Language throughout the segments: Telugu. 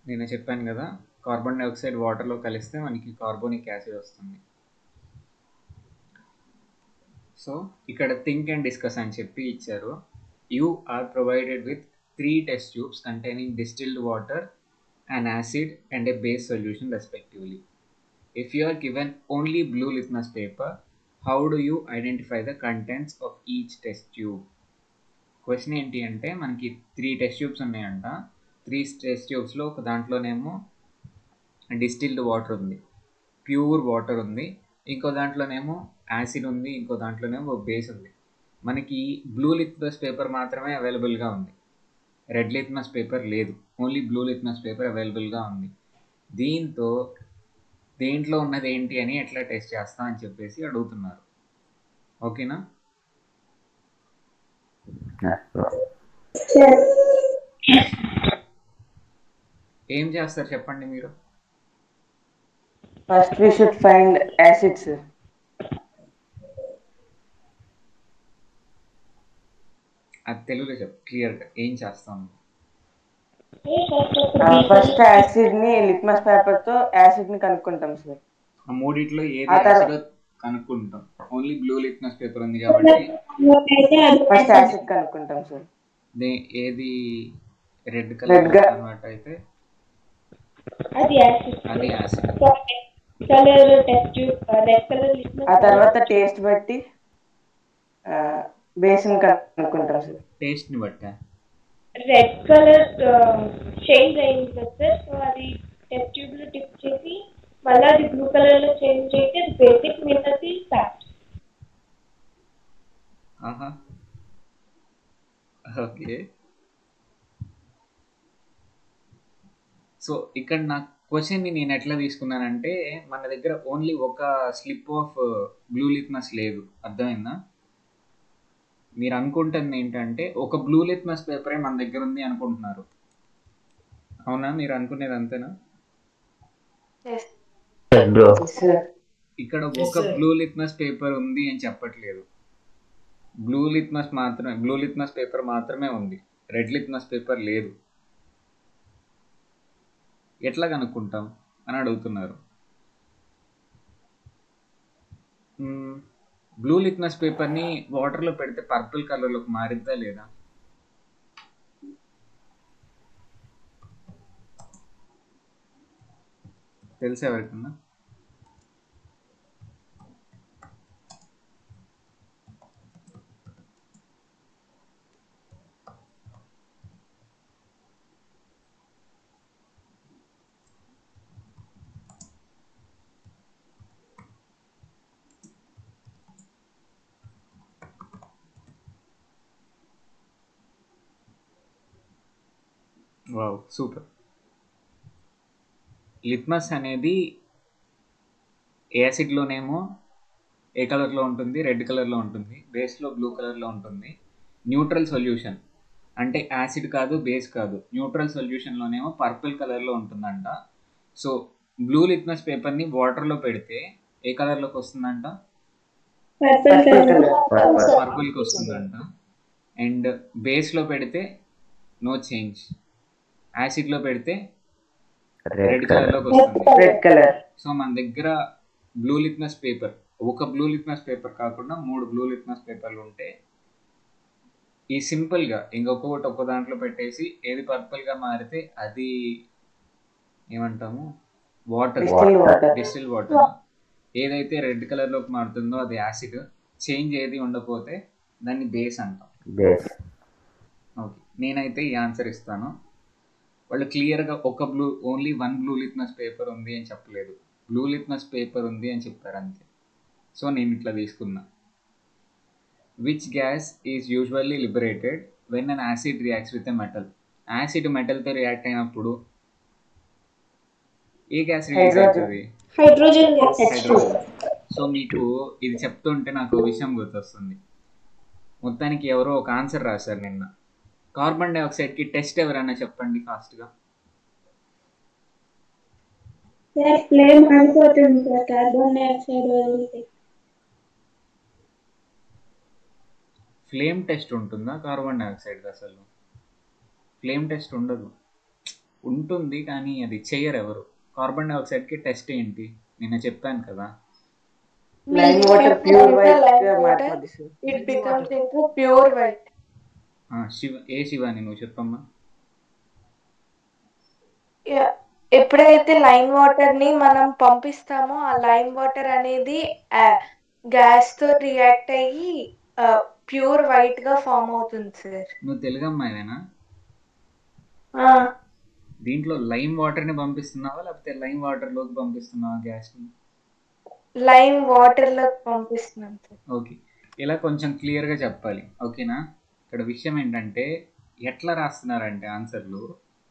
నేను చెప్పాను కదా కార్బన్ డైఆక్సైడ్ వాటర్లో కలిస్తే మనకి కార్బోనిక్ యాసిడ్ వస్తుంది సో ఇక్కడ థింక్ అండ్ డిస్కస్ అని చెప్పి ఇచ్చారు you are provided with three test tubes containing distilled water and acid and a base solution respectively if you are given only blue litmus paper how do you identify the contents of each test tube question ఏంటి అంటే మనకి త్రీ టెస్ట్ ట్యూబ్స్ ఉన్నాయంట త్రీ టెస్ట్ ట్యూబ్స్లో ఒక దాంట్లోనేమో డిస్టిల్డ్ వాటర్ ఉంది ప్యూర్ వాటర్ ఉంది ఇంకో దాంట్లోనేమో యాసిడ్ ఉంది ఇంకో దాంట్లోనేమో బేస్ ఉంది మనకి బ్లూ లిత్మస్ పేపర్ మాత్రమే అవైలబుల్గా ఉంది రెడ్ లిత్మస్ పేపర్ లేదు ఓన్లీ బ్లూ లిత్మస్ పేపర్ అవైలబుల్గా ఉంది దీంతో దేంట్లో ఉన్నది ఏంటి అని ఎట్లా టెస్ట్ చేస్తా అని చెప్పేసి అడుగుతున్నారు ఓకేనా ఏం చేస్తారు చెప్పండి మీరు first we should find acid sir అది తెలుగులో చెప్పు క్లియర్గా ఏం చేస్తాం ఫస్ట్ యాసిడ్ ని లిట్మస్ పేపర్ తో యాసిడ్ ని కనుక్కుంటాం సార్ ఆ మూడిట్లో ఏది ఆ తర్వాత- యాసిడ్ కనుక్కుంటాం ఓన్లీ బ్లూ లిట్మస్ పేపర్ ఉంది కాబట్టి ఫస్ట్ యాసిడ్ కనుక్కుంటాం సార్ దే- ఏది రెడ్ Red కలర్ గా- అనమాట అయితే అది యాసిడ్ అది acid colour test red colour ఆ తర్వాత టేస్ట్ బట్టి బేసిన్ కనుక్కుంటాం సార్ టేస్ట్ ని బట్టా రెడ్ కలర్ చేంజ్ అయింది కదా సార్ సో అది టెస్ట్ ట్యూబ్ లో టిప్ చేసి మళ్ళీ అది బ్లూ కలర్ లో చేంజ్ అయితే అది బేసిక్ మిగతాది ఫ్యాక్ట్ ఆహా ఓకే సో ఇక్కడ నా క్వశ్చన్ని నేను ఎట్లా తీసుకున్నానంటే మన దగ్గర ఓన్లీ ఒక స్లిప్ ఆఫ్ బ్లూ లిత్మస్ లేదు అర్థమైందా మీరు అనుకుంటుంది ఏంటంటే ఒక బ్లూ లిత్మస్ పేపరే మన దగ్గర ఉంది అనుకుంటున్నారు అవునా మీరు అనుకునేది అంతేనా బ్రో సార్ ఇక్కడ ఒక బ్లూ లిత్మస్ పేపర్ ఉంది అని చెప్పట్లేదు బ్లూ లిత్మస్ మాత్రమే బ్లూ లిత్మస్ పేపర్ మాత్రమే ఉంది రెడ్ లిత్మస్ పేపర్ లేదు ఎట్లా కనుక్కుంటాం అని అడుగుతున్నారు బ్లూ లిత్మస్ పేపర్ని వాటర్లో పెడితే పర్పుల్ కలర్లోకి మారిద్దా లేదా తెలుసా ఎవరికన్నా వావ్ సూపర్ లిట్మస్ అనేది యాసిడ్లోనేమో ఏ కలర్లో ఉంటుంది రెడ్ కలర్లో ఉంటుంది బేస్లో బ్లూ కలర్లో ఉంటుంది న్యూట్రల్ సొల్యూషన్ అంటే యాసిడ్ కాదు బేస్ కాదు న్యూట్రల్ సొల్యూషన్లోనేమో పర్పుల్ కలర్లో ఉంటుందంట సో బ్లూ లిట్మస్ పేపర్ని వాటర్లో పెడితే ఏ కలర్లోకి వస్తుందంట పర్పుల్ కలర్ పర్పుల్కి వస్తుందంట అండ్ బేస్లో పెడితే నో చేంజ్ యాసిడ్లో పెడితే రెడ్ రెడ్ కలర్ కలర్లోకి వస్తుంది రెడ్ కలర్ సో మన దగ్గర బ్లూ లిట్మస్ పేపర్ ఒక బ్లూ లిట్మస్ పేపర్ కాకుండా మూడు బ్లూ లిట్మస్ పేపర్లు ఉంటే ఈ సింపుల్గా ఇంకొకటి ఒక దాంట్లో పెట్టేసి ఏది పర్పుల్గా మారితే అది ఏమంటాము water distil water distil water ఏదైతే రెడ్ కలర్లోకి మారుతుందో అది యాసిడ్ చేంజ్ ఏది ఉండకపోతే దాన్ని బేస్ అంటాం బేస్ ఓకే నేనైతే ఈ ఆన్సర్ ఇస్తాను వాళ్ళు క్లియర్గా ఒక blue only one blue litmus paper ఉంది అని చెప్పలేదు బ్లూ లిట్మస్ పేపర్ ఉంది అని చెప్పారు అంతే సో నేను ఇట్లా తీసుకున్నా which gas is usually liberated when an acid reacts with a metal acid మెటల్తో రియాక్ట్ అయినప్పుడు ఏ గ్యాస్ రిలీజ్ Hydrogen. అవుతుంది హైడ్రోజన్ గ్యాస్ హైడ్రోజన్ సో మీకు ఇది చెప్తుంటే నాకు ఒక విషయం గుర్తొస్తుంది మొత్తానికి ఎవరో ఒక ఆన్సర్ రాశారు నిన్న కార్బన్ డైఆక్సైడ్కి టెస్ట్ ఎవరైనా చెప్పండి ఫాస్ట్గా సార్ ఫ్లేమ్ అయిపోతుంది సార్ కార్బన్ డైఆక్సైడ్ వదిలితే ఫ్లేమ్ టెస్ట్ ఉంటుందా కార్బన్ డైఆక్సైడ్ అసలు ఫ్లేమ్ టెస్ట్ ఉండదు ఉంటుంది కానీ అది చెయ్యరు ఎవరు కార్బన్ డైఆక్సైడ్కి టెస్ట్ ఏంటి నిన్న చెప్పాను కదా లైమ్ వాటర్ ప్యూర్ వైట్ గా Lime water, మారిపోద్ది sir it becomes into pure white. ఆ, శివ ఏ శివాని నువ్వు చెప్పమ్మా Yeah. ఎప్పుడైతే లైమ్ వాటర్ ని మనం పంపిస్తామో ఆ లైమ్ వాటర్ అనేది గ్యాస్ తో రియాక్ట్ అయ్యి ప్యూర్ వైట్ గా ఫామ్ అవుతుంది సార్ నువ్వు తెలుగు అమ్మాయివేనా దీంట్లో లైమ్ వాటర్ని పంపిస్తున్నావా లేకపోతే లైమ్ వాటర్లోకి పంపిస్తున్నావా గ్యాస్ని లైమ్ వాటర్ లోకి పంపిస్తున్నాం సార్ ఓకే ఇలా కొంచెం క్లియర్గా చెప్పాలి ఓకేనా ఇక్కడ విషయం ఏంటంటే ఎట్లా రాస్తున్నారంటే ఆన్సర్లు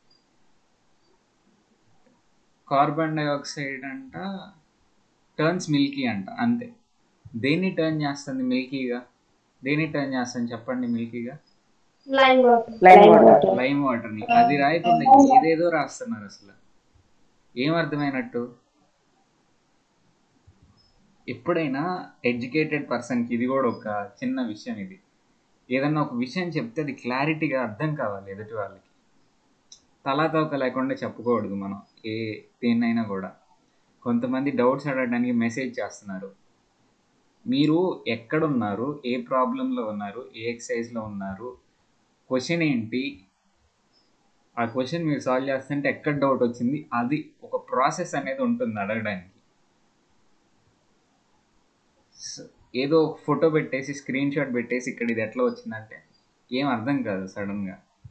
కార్బన్ డైఆక్సైడ్ అంట టర్న్స్ మిల్కీ అంట అంతే దేన్ని టర్న్ చేస్తుంది మిల్కీగా దేన్ని టర్న్ చేస్తుంది చెప్పండి మిల్కీగా lime water lime water lime వాటర్ని అది రాయకుండా ఏదేదో రాస్తున్నారు అసలు ఏం అర్థమైనట్టు ఎప్పుడైనా ఎడ్యుకేటెడ్ పర్సన్కి ఇది కూడా ఒక చిన్న విషయం ఇది ఏదన్నా ఒక విషయం చెప్తే అది క్లారిటీగా అర్థం కావాలి ఎదుటి వాళ్ళకి తలాతోక లేకుండా చెప్పకూడదు మనం ఏ దేన్నైనా కూడా కొంతమంది డౌట్స్ అడగడానికి మెసేజ్ చేస్తున్నారు మీరు ఎక్కడున్నారు ఏ ప్రాబ్లంలో ఉన్నారు ఏ ఎక్సైజ్లో ఉన్నారు క్వశ్చన్ ఏంటి ఆ క్వశ్చన్ మీరు సాల్వ్ చేస్తుంటే ఎక్కడ డౌట్ వచ్చింది అది ఒక ప్రాసెస్ అనేది ఉంటుంది అడగడానికి స- ఏదో ఫోటో పెట్టేసి స్క్రీన్ షాట్ పెట్టేసి ఇక్కడ ఇది ఎట్లా వచ్చిందంటే ఏం అర్థం కాదు సడన్గా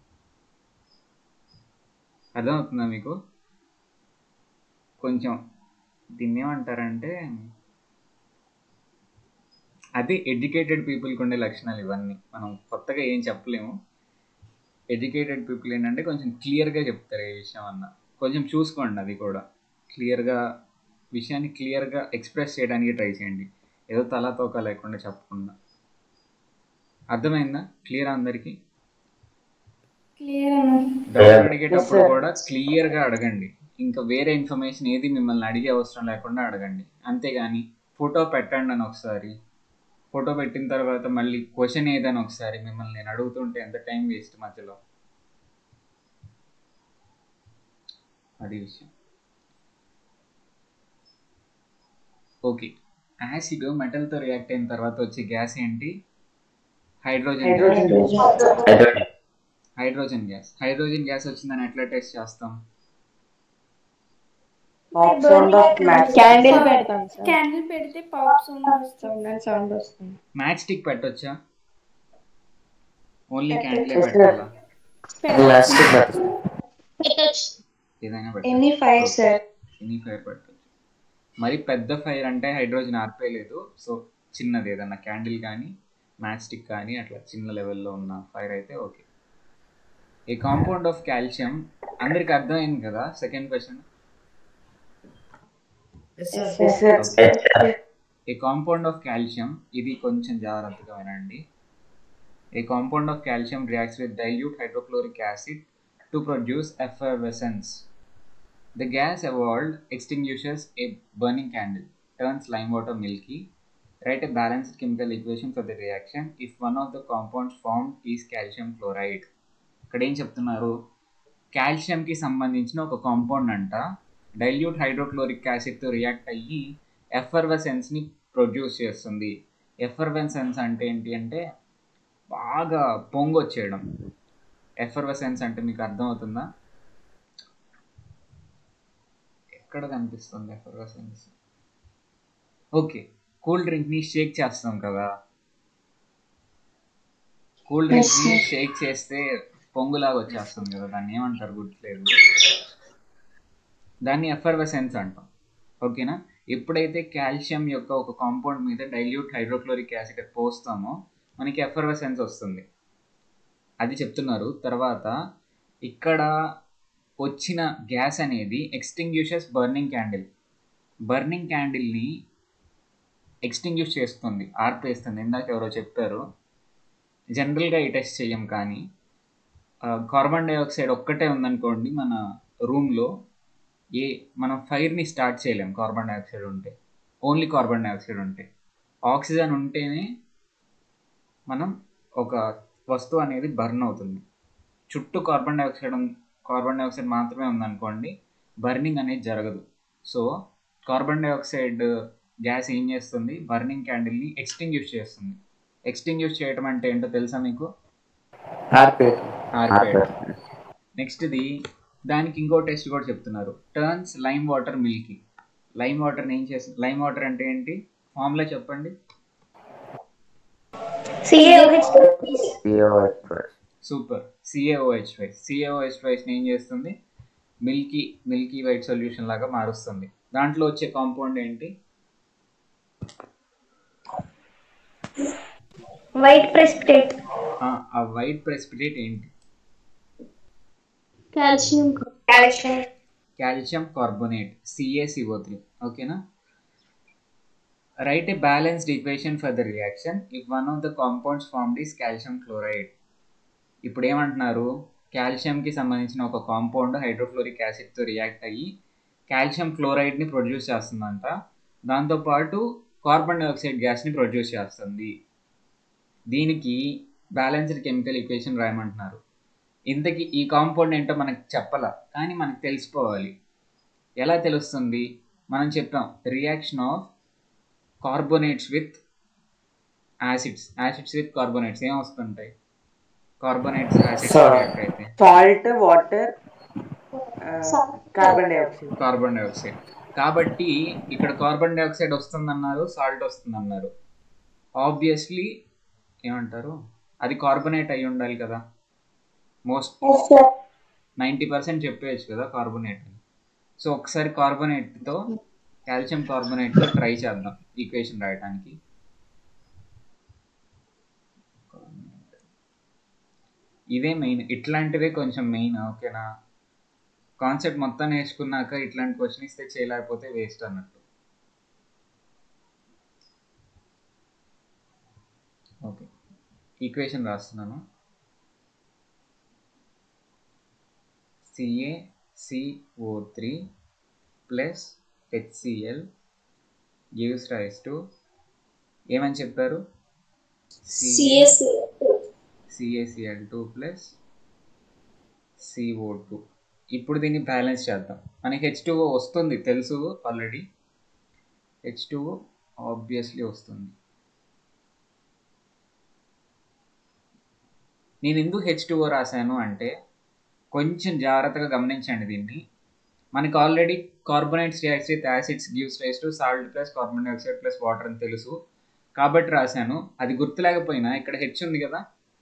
అర్థమవుతుందా మీకు కొంచెం దీన్ని ఏమంటారంటే అది ఎడ్యుకేటెడ్ పీపుల్కి ఉండే లక్షణాలు ఇవన్నీ మనం కొత్తగా ఏం చెప్పలేము ఎడ్యుకేటెడ్ పీపుల్ ఏంటంటే కొంచెం క్లియర్గా చెప్తారు ఏ విషయం అన్న కొంచెం చూసుకోండి అది కూడా క్లియర్గా విషయాన్ని క్లియర్గా ఎక్స్ప్రెస్ చేయడానికి ట్రై చేయండి ఏదో తలా తోక లేకుండా చెప్పకుండా అర్థమైందా క్లియర్ అందరికీ క్లియర్ డౌట్ అడిగేటప్పుడు sir. కూడా క్లియర్గా అడగండి ఇంకా వేరే ఇన్ఫర్మేషన్ ఏది మిమ్మల్ని అడిగే అవసరం లేకుండా అడగండి అంతేగాని ఫోటో పెట్టండి అని ఒకసారి ఫోటో పెట్టిన తర్వాత మళ్ళీ క్వశ్చన్ ఏదని ఒకసారి మిమ్మల్ని నేను అడుగుతుంటే ఎంత టైం వేస్ట్ మధ్యలో అది విషయం ఓకే యాసిడ్ మెటల్తో రియాక్ట్ అయిన తర్వాత వచ్చే గ్యాస్ ఏంటి hydrogen hydrogen hydrogen gas hydrogen gas వచ్చిందని ఎట్లా టెస్ట్ చేస్తాం pop sound of match candle పెడతాం సార్ క్యాండిల్ పెడితే పాప్ సౌండ్ వస్తుంది సౌండ్ అండ్ సౌండ్ వస్తుంది మ్యాచ్ స్టిక్ పెట్టొచ్చా ఓన్లీ క్యాండిల్ Yes, sir. పెట్టాలా ప్లాస్టిక్ పెట్టచ్చు ఏదైనా any fire sir any fire పెట్టొచ్చు మరి పెద్ద ఫైర్ అంటే హైడ్రోజన్ ఆర్పేయలేదు సో చిన్నది ఏదన్నా క్యాండిల్ కానీ మ్యాచ్ స్టిక్ కానీ అట్లా చిన్న లెవెల్లో ఉన్న ఫైర్ అయితే okay a compound of calcium అందరికి అర్థమైంది కదా second question a compound of calcium ఇది కొంచెం జాగ్రత్తగా వినండి a compound of calcium reacts with dilute hydrochloric acid to produce effervescence the gas evolved extinguishes a burning candle, turns lime water milky. Write a balanced chemical equation for the reaction if one of the compounds formed is calcium chloride. ఇక్కడ ఏం చెప్తున్నారు కాల్షియంకి సంబంధించిన ఒక కాంపౌండ్ అంట డైల్యూట్ హైడ్రోక్లోరిక్ యాసిడ్తో రియాక్ట్ అయ్యి ఎఫర్వెసెన్స్ని ప్రొడ్యూస్ చేస్తుంది ఎఫర్వెసెన్స్ అంటే ఏంటి అంటే బాగా పొంగొచ్చేయడం ఎఫర్వెసెన్స్ అంటే మీకు అర్థమవుతుందా ఎక్కడ కనిపిస్తుంది ఎఫర్వెసెన్స్ ఓకే కూల్ డ్రింక్ని షేక్ చేస్తాం కదా కూల్ డ్రింక్ని షేక్ చేస్తే పొంగులాగా వచ్చేస్తుంది కదా దాన్ని ఏమంటారు గుర్తులేదు దాన్ని ఎఫర్వెసెన్స్ అంటాం ఓకేనా ఎప్పుడైతే కాల్షియం యొక్క ఒక కాంపౌండ్ మీద డైల్యూట్ హైడ్రోక్లోరిక్ యాసిడ్ పోస్తామో మనకి ఎఫర్వెసెన్స్ వస్తుంది అది చెప్తున్నారు తర్వాత ఇక్కడ వచ్చిన గ్యాస్ అనేది ఎక్స్టింగ్యూషస్ బర్నింగ్ క్యాండిల్ బర్నింగ్ క్యాండిల్ని ఎక్స్టింగ్యూష్ చేస్తుంది ఆర్పేస్తుంది ఇందాక ఎవరో చెప్పారు జనరల్గా ఈ టెస్ట్ చెయ్యం కానీ కార్బన్ డైఆక్సైడ్ ఒక్కటే ఉందనుకోండి మన రూమ్లో ఏ మనం ఫైర్ని స్టార్ట్ చేయలేం కార్బన్ డైఆక్సైడ్ ఉంటే ఓన్లీ కార్బన్ డైఆక్సైడ్ ఉంటే ఆక్సిజన్ ఉంటేనే మనం ఒక వస్తువు అనేది బర్న్ అవుతుంది చుట్టూ కార్బన్ డైఆక్సైడ్ ఉన్- కార్బన్ డైఆక్సైడ్ మాత్రమే ఉందనుకోండి బర్నింగ్ అనేది జరగదు సో కార్బన్ డైఆక్సైడ్ గ్యాస్ ఏం చేస్తుంది బర్నింగ్ క్యాండిల్ని ఎక్స్టింగ్యూష్ చేస్తుంది ఎక్స్టింగ్యూష్ చేయటం అంటే ఏంటో తెలుసా మీకు ఆర్పేట్ ఆర్పేట్ నెక్స్ట్ది దానికి ఇంకో టెస్ట్ కూడా చెప్తున్నారు turns lime water milky lime వాటర్ని ఏం చేస్తుంది లైమ్ వాటర్ అంటే ఏంటి ఫార్ములా చెప్పండి సూపర్ సిఏఓహెచ్ ఫైవ్ సిఏఓహెచ్ ఫైవ్ని ఏం చేస్తుంది మిల్కీ మిల్కీ వైట్ సొల్యూషన్ లాగా మారుస్తుంది దాంట్లో వచ్చే కాంపౌండ్ ఏంటి వైట్ ప్రెసిపిటేట్ ఆ, ఆ వైట్ ప్రెసిపిటేట్ ఏంటి calcium calcium calcium carbonate C A C O three ఓకేనా right a balanced equation for the reaction if one of the compounds formed is calcium chloride ఇప్పుడు ఏమంటున్నారు కాల్షియంకి సంబంధించిన ఒక కాంపౌండ్ హైడ్రోఫ్లోరిక్ యాసిడ్తో రియాక్ట్ అయ్యి కాల్షియం క్లోరైడ్ని ప్రొడ్యూస్ చేస్తుందంట దాంతోపాటు కార్బన్ డైఆక్సైడ్ గ్యాస్ని ప్రొడ్యూస్ చేస్తుంది దీనికి బ్యాలెన్స్డ్ కెమికల్ ఈక్వేషన్ రాయమంటున్నారు ఇంతకీ ఈ కాంపౌండ్ ఏంటో మనకు చెప్పాల కానీ మనకు తెలిసిపోవాలి ఎలా తెలుస్తుంది మనం చెప్పాం reaction of carbonates with acids acids with carbonates ఏం వస్తుంటాయి కార్బోనేట్స్ యాసిడ్స్ Salt. రియాక్ట్ అయితే salt water carbon dioxide carbon dioxide కాబట్టి ఇక్కడ కార్బన్ డైఆక్సైడ్ వస్తుందన్నారు సాల్ట్ వస్తుందన్నారు ఆబ్వియస్లీ ఏమంటారు అది కార్బోనేట్ అయి ఉండాలి కదా మోస్ట్ నైంటీ పర్సెంట్ చెప్పేయచ్చు కదా కార్బోనేట్ అని సో ఒకసారి కార్బోనేట్తో కాల్షియం కార్బోనేట్తో ట్రై చేద్దాం ఈక్వేషన్ రాయడానికి ఇదే మెయిన్ ఇట్లాంటివే కొంచెం మెయిన్ ఓకేనా కాన్సెప్ట్ మొత్తం నేర్చుకున్నాక ఇట్లాంటి క్వశ్చన్ ఇస్తే చేయలేకపోతే వేస్ట్ అన్నట్టు ఓకే ఈక్వేషన్ రాస్తున్నాను CaCO3 plus H C L gives rise to ఏమని చెప్పారు C S C C A C L two plus C O two ఇప్పుడు దీన్ని బ్యాలెన్స్ చేద్దాం మనకి హెచ్ టూ వస్తుంది తెలుసు ఆల్రెడీ హెచ్ టూ ఆబ్వియస్లీ వస్తుంది నేను ఎందుకు హెచ్ టూ రాశాను అంటే కొంచెం జాగ్రత్తగా గమనించండి దీన్ని మనకి already carbonates reacts with acids gives rise to salt plus carbon dioxide plus water అని తెలుసు కాబట్టి రాశాను అది గుర్తులేకపోయినా ఇక్కడ హెచ్ ఉంది కదా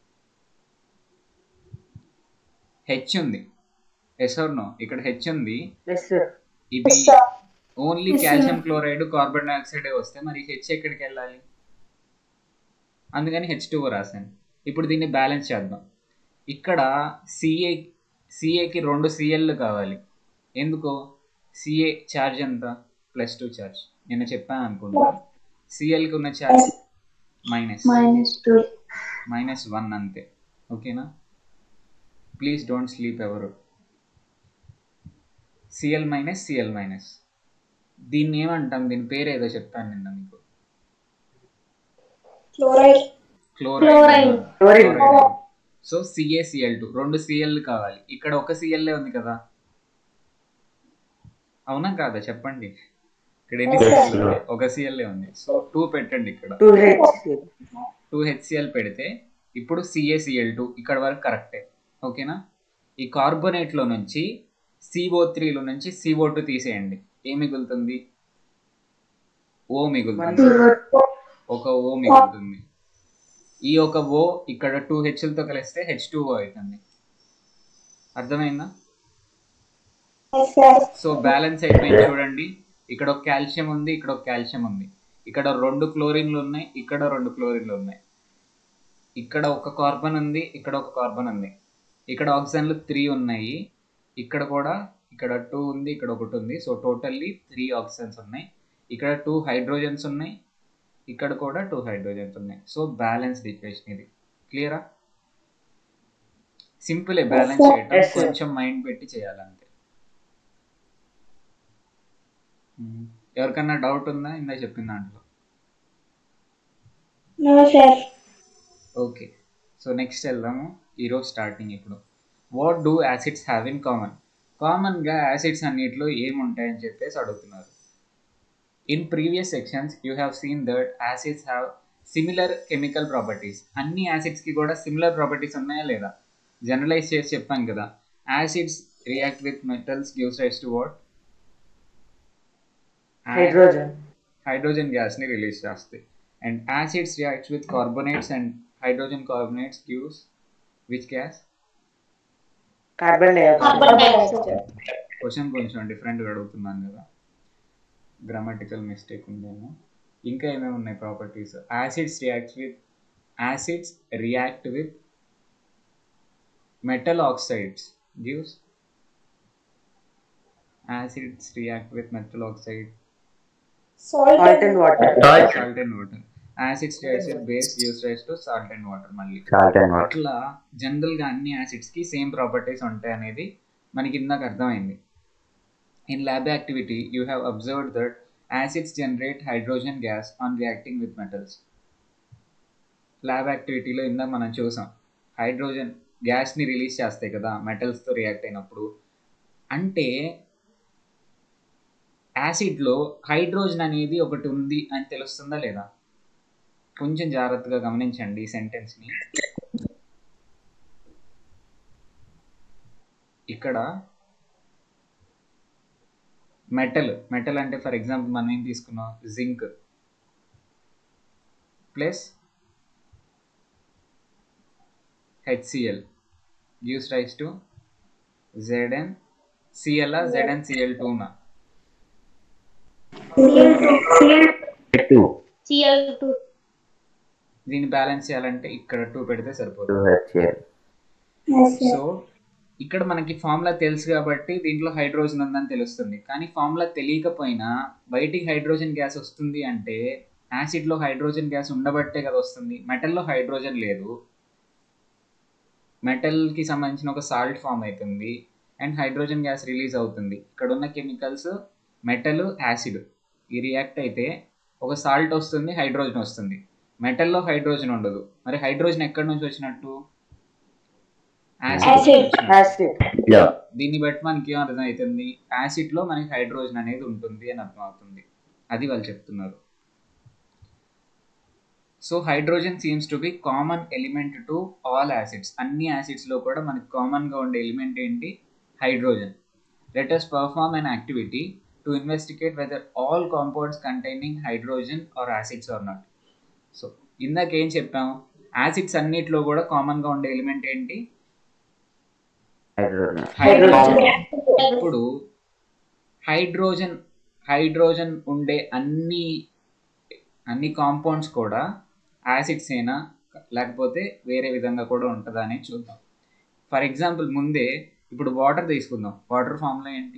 హెచ్ ఉంది ఎస్ ఆర్ నో ఇక్కడ హెచ్ ఉంది ఎస్ సార్ ఇది only calcium chloride carbon dioxide వస్తే మరి హెచ్ ఎక్కడికి వెళ్ళాలి అందుకని హెచ్ టూ రాశాను ఇప్పుడు దీన్ని బ్యాలెన్స్ చేద్దాం ఇక్కడ సిఏ సిఏకి రెండు సిఎల్ కావాలి ఎందుకు సిఏ ఛార్జ్ ఎంత ప్లస్ టూ ఛార్జ్ నిన్న చెప్పాను అనుకుంటా సిఎల్కి ఉన్న charge minus minus two minus one అంతే ఓకేనా ప్లీజ్ డోంట్ స్లీప్ ఎవరు సిఎల్ మైనస్ సిఎల్ మైనస్ దీన్ని ఏమంటాం దీని పేరు ఏదో చెప్తాను నిన్న మీకు chloride chloride Chlorine. So C A C L two రెండు సిఎల్ కావాలి ఇక్కడ ఒక సిఎల్ఏ ఉంది కదా అవునా కాదా చెప్పండి ఇక్కడ ఎన్ని సిఎల్ ఒక సిఎల్ఏ ఉంది సో టూ పెట్టండి ఇక్కడ టూ హెచ్ టూ హెచ్సిఎల్ పెడితే ఇప్పుడు సిఏసిఎల్ టూ ఇక్కడ వరకు కరెక్టే ఓకేనా ఈ కార్బోనేట్లో నుంచి సిఓ త్రీలో నుంచి సిఓ టూ తీసేయండి ఏం మిగులుతుంది ఓ మిగులుతుంది ఒక ఓ మిగులుతుంది ఈ ఒక ఓ ఇక్కడ టూ హెచ్లతో కలిస్తే హెచ్ టూ ఓ అవుతుంది అర్థమైందా సో బ్యాలెన్స్ అయిపోయింది చూడండి ఇక్కడ ఒక కాల్షియం ఉంది ఇక్కడ ఒక కాల్షియం ఉంది ఇక్కడ రెండు క్లోరిన్లు ఉన్నాయి ఇక్కడ రెండు క్లోరిన్లు ఉన్నాయి ఇక్కడ ఒక కార్బన్ ఉంది ఇక్కడ ఒక కార్బన్ ఉంది ఇక్కడ ఆక్సిజన్లు త్రీ ఉన్నాయి ఇక్కడ కూడా ఇక్కడ టూ ఉంది ఇక్కడ ఒకటి ఉంది సో టోటల్లీ త్రీ ఆక్సిజన్స్ ఉన్నాయి ఇక్కడ టూ హైడ్రోజన్స్ ఉన్నాయి ఇక్కడ కూడా టూ హైడ్రోజన్స్ ఉన్నాయి సో బ్యాలెన్స్డ్ ఈక్వేషన్ ఇది క్లియరా సింపులే బ్యాలెన్స్ చేయటం Yes, sir. కొంచెం మైండ్ పెట్టి చేయాలంతే మ్మ్. ఎవరికన్నా డౌట్ ఉందా ఇందా చెప్పిన దాంట్లో no sir okay so next వెళ్దాము ఈరోజు స్టార్టింగ్ ఇప్పుడు what do acids have in common కామన్గా యాసిడ్స్ అన్నిటిలో ఏముంటాయని చెప్పేసి అడుగుతున్నారు in previous sections you have seen that acids have similar chemical properties అన్ని యాసిడ్స్కి కూడా సిమిలర్ ప్రాపర్టీస్ ఉన్నాయా లేదా జనరలైజ్ చేసి చెప్పాను కదా acids react with metals gives rise to what hydrogen హైడ్రోజన్ గ్యాస్ని రిలీజ్ చేస్తాయి and acids reacts with carbonates and hydrogen carbonates gives which gas carbon dioxide carbon dioxide question కొంచెం డిఫరెంట్గా అడుగుతున్నాను కదా గ్రామటికల్ మిస్టేక్ ఉందేమో ఇంకా ఏమేమి ఉన్నాయి properties acids reacts with acids react with metal oxides gives acids react with metal oxide salt salt and water salt and water acids reacts with base gives rise to salt and water మళ్ళీ Salt and water. అట్లా జనరల్గా అన్ని యాసిడ్స్కి సేమ్ ప్రాపర్టీస్ ఉంటాయి అనేది మనకి ఇందాక అర్థమైంది in lab activity you have observed that acids generate hydrogen gas on reacting with metals lab యాక్టివిటీలో ఇందాక మనం చూసాం హైడ్రోజన్ గ్యాస్ని రిలీజ్ చేస్తాయి కదా మెటల్స్తో రియాక్ట్ అయినప్పుడు అంటే యాసిడ్లో హైడ్రోజన్ అనేది ఒకటి ఉంది అని తెలుస్తుందా లేదా కొంచెం జాగ్రత్తగా గమనించండి ఈ సెంటెన్స్ని ఇక్కడ మెటల్ మెటల్ అంటే ఫర్ ఎగ్జాంపుల్ మనం ఏం తీసుకున్నాం zinc plus H C L gives rise to Z N C L Z N C L టూనా Two. సిఎల్ టూ దీన్ని బ్యాలెన్స్ చేయాలంటే ఇక్కడ టూ పెడితే సరిపోతుంది Two HCl. సో ఇక్కడ మనకి ఫార్ములా తెలుసు కాబట్టి దీంట్లో హైడ్రోజన్ ఉందని తెలుస్తుంది కానీ ఫార్ములా తెలియకపోయినా బయటికి హైడ్రోజన్ గ్యాస్ వస్తుంది అంటే యాసిడ్లో హైడ్రోజన్ గ్యాస్ ఉండబట్టే కదా వస్తుంది మెటల్లో హైడ్రోజన్ లేదు మెటల్కి సంబంధించిన ఒక సాల్ట్ ఫామ్ అవుతుంది అండ్ హైడ్రోజన్ గ్యాస్ రిలీజ్ అవుతుంది ఇక్కడ ఉన్న కెమికల్స్ మెటల్ యాసిడ్ ఈ రియాక్ట్ అయితే ఒక సాల్ట్ వస్తుంది హైడ్రోజన్ వస్తుంది మెటల్లో హైడ్రోజన్ ఉండదు మరి హైడ్రోజన్ ఎక్కడి నుంచి వచ్చినట్టు యాసిడ్ నుంచి Acid. వచ్చినట్టు. Acid Yeah. దీన్ని బట్టి మనకి ఏం అర్థం అవుతుంది యాసిడ్లో మనకి హైడ్రోజన్ అనేది ఉంటుంది అని అర్థం అవుతుంది అది వాళ్ళు చెప్తున్నారు so hydrogen seems to be common element to all acids అన్ని యాసిడ్స్లో కూడా మనకి కామన్గా ఉండే ఎలిమెంట్ ఏంటి hydrogen let us perform an activity to investigate whether all compounds containing hydrogen are acids or not so ఇందాక ఏం చెప్పాం యాసిడ్స్ అన్నిట్లో కూడా కామన్గా ఉండే ఎలిమెంట్ ఏంటి Hydrogen. హైడ్రోజన్ ఇప్పుడు హైడ్రోజన్ హైడ్రోజన్ ఉండే అన్ని అన్ని కాంపౌండ్స్ కూడా యాసిడ్స్ అయినా లేకపోతే వేరే విధంగా కూడా ఉంటుందా అని చూద్దాం ఫర్ ఎగ్జాంపుల్ ముందే ఇప్పుడు వాటర్ తీసుకుందాం వాటర్ ఫార్ములా ఏంటి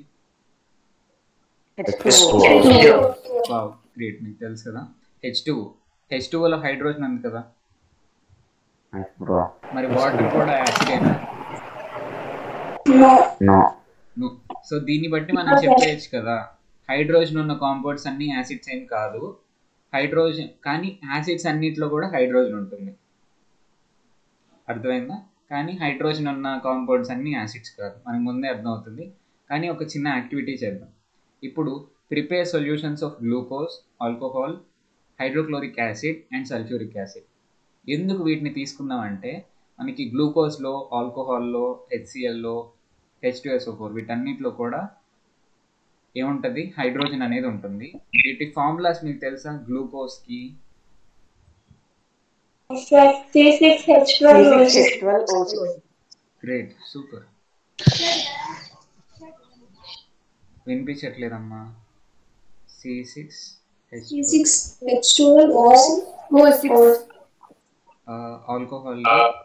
వావ్ గ్రేట్ మీకు తెలుసు కదా హెచ్ టూ హెచ్ టూలో హైడ్రోజన్ ఉంది కదా Nice, bro. మరి వాటర్ కూడా యాసిడ్ అయినా No. సో దీన్ని బట్టి మనం చెప్పేయచ్చు కదా హైడ్రోజన్ ఉన్న కాంపౌండ్స్ అన్ని యాసిడ్స్ ఏం కాదు హైడ్రోజన్ కానీ యాసిడ్స్ అన్నిట్లో కూడా హైడ్రోజన్ ఉంటుంది అర్థమైందా కానీ హైడ్రోజన్ ఉన్న కాంపౌండ్స్ అన్ని యాసిడ్స్ కాదు మనకు ముందే అర్థమవుతుంది కానీ ఒక చిన్న యాక్టివిటీ చేద్దాం ఇప్పుడు prepare solutions of glucose alcohol hydrochloric acid and sulphuric acid ఎందుకు వీటిని తీసుకున్నామంటే మనకి గ్లూకోజ్లో ఆల్కహాల్లో హెచ్సిఎల్లో హెచ్ టూ ఎస్ఓ ఫోర్ వీటన్నిటిలో కూడా ఏముంటుంది హైడ్రోజన్ అనేది ఉంటుంది వీటి ఫార్ములాస్ మీకు తెలుసా గ్లూకోజ్కి C six H twelve H twelve O six great super వినిపించట్లేదమ్మా C six H six H twelve O O six alcohol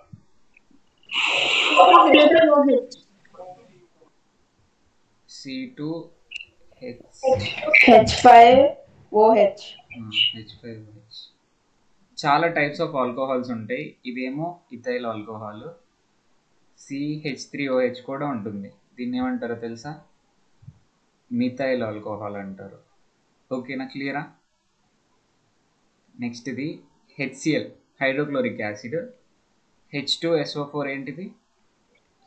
C two H H five OH H five H చాలా టైప్స్ ఆఫ్ ఆల్కహాల్స్ ఉంటాయి ఇదేమో ethyl alcohol CH three OH కూడా ఉంటుంది దీన్ని ఏమంటారో తెలుసా మిథైల్ ఆల్కహాల్ అంటారు ఓకేనా క్లియరా నెక్స్ట్ ఇది HCl hydrochloric acid H two S O four ఏంటిది